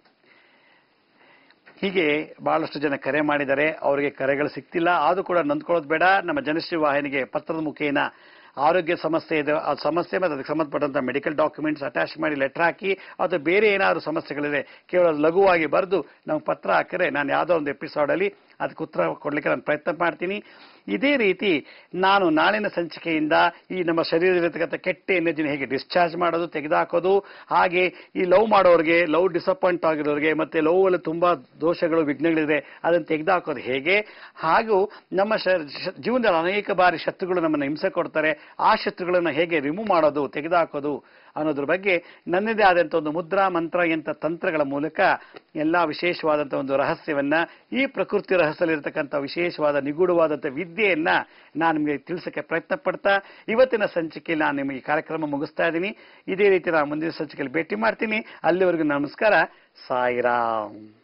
ಹೀಗೆ ಬಹಳಷ್ಟು ಜನ ಕರೆ ಮಾಡಿದ್ದಾರೆ ಅವರಿಗೆ ಕರೆಗಳು ಸಿಗ್ತಿಲ್ಲ ಆದ್ರೂ ಕೂಡ ನೊಂದ್ಕೊಳ್ಳೋದು ಬೇಡ ನಮ್ಮ ಜನಶ್ರೀ ವಾಹಿನಿಗೆ ಪತ್ರದ ಮುಖೇನ ಆರೋಗ್ಯ ಸಮಸ್ಯೆ ಇದೆ ಆ ಸಮಸ್ಯೆ ಮತ್ತು ಅದಕ್ಕೆ ಸಂಬಂಧಪಟ್ಟಂತ ಮೆಡಿಕಲ್ ಡಾಕ್ಯುಮೆಂಟ್ಸ್ ಅಟ್ಯಾಚ್ ಮಾಡಿ ಲೆಟರ್ ಹಾಕಿ ಅಥವಾ ಬೇರೆ ಏನಾದ್ರು ಸಮಸ್ಯೆಗಳಿದೆ ಕೇವಲ ಲಘುವಾಗಿ ಬರೆದು ನಮ್ಗೆ ಪತ್ರ ಹಾಕಿದ್ರೆ ನಾನು ಯಾವುದೋ ಒಂದು ಎಪಿಸೋಡಲ್ಲಿ ಅದಕ್ಕೆ ಉತ್ತರ ಕೊಡ್ಲಿಕ್ಕೆ ನಾನು ಪ್ರಯತ್ನ ಮಾಡ್ತೀನಿ ಇದೇ ರೀತಿ ನಾನು ನಾಳಿನ ಸಂಚಿಕೆಯಿಂದ ಈ ನಮ್ಮ ಶರೀರದಲ್ಲಿರ್ತಕ್ಕಂಥ ಕೆಟ್ಟ ಎನರ್ಜಿನ ಹೇಗೆ ಡಿಸ್ಚಾರ್ಜ್ ಮಾಡೋದು ತೆಗೆದುಹಾಕೋದು ಹಾಗೆ ಈ ಲವ್ ಮಾಡೋರಿಗೆ ಲವ್ ಡಿಸಪಾಯಿಂಟ್ ಆಗಿರೋರಿಗೆ ಮತ್ತೆ ಲವ್ ಅಲ್ಲಿ ತುಂಬಾ ದೋಷಗಳು ವಿಘ್ನಗಳಿದೆ ಅದನ್ನು ತೆಗೆದುಹಾಕೋದು ಹೇಗೆ ಹಾಗೂ ನಮ್ಮ ಶ- ಶ- ಜೀವನದಲ್ಲಿ ಅನೇಕ ಬಾರಿ ಶತ್ರುಗಳು ನಮ್ಮನ್ನು ಹಿಂಸೆ ಕೊಡ್ತಾರೆ ಆ ಶತ್ರುಗಳನ್ನ ಹೇಗೆ ರಿಮೂವ್ ಮಾಡೋದು ತೆಗೆದುಹಾಕೋದು ಅನ್ನೋದ್ರ ಬಗ್ಗೆ ನನ್ನದೇ ಆದಂಥ ಒಂದು ಮುದ್ರಾ ಮಂತ್ರ ಎಂತ ತಂತ್ರಗಳ ಮೂಲಕ ಎಲ್ಲಾ ವಿಶೇಷವಾದಂಥ ಒಂದು ರಹಸ್ಯವನ್ನ ಈ ಪ್ರಕೃತಿ ರಹಸ್ಯದಲ್ಲಿರ್ತಕ್ಕಂಥ ವಿಶೇಷವಾದ ನಿಗೂಢವಾದಂಥ ವಿದ್ಯೆಯನ್ನ ನಾನು ನಿಮಗೆ ತಿಳಿಸಕ್ಕೆ ಪ್ರಯತ್ನ ಪಡ್ತಾ ಇವತ್ತಿನ ಸಂಚಿಕೆಯಲ್ಲಿ ನಾನು ನಿಮಗೆ ಈ ಕಾರ್ಯಕ್ರಮ ಮುಗಿಸ್ತಾ ಇದ್ದೀನಿ ಇದೇ ರೀತಿ ನಾನು ಮುಂದಿನ ಸಂಚಿಕೆಯಲ್ಲಿ ಭೇಟಿ ಮಾಡ್ತೀನಿ ಅಲ್ಲಿವರೆಗೂ ನಮಸ್ಕಾರ ಸಾಯಿರಾಮ್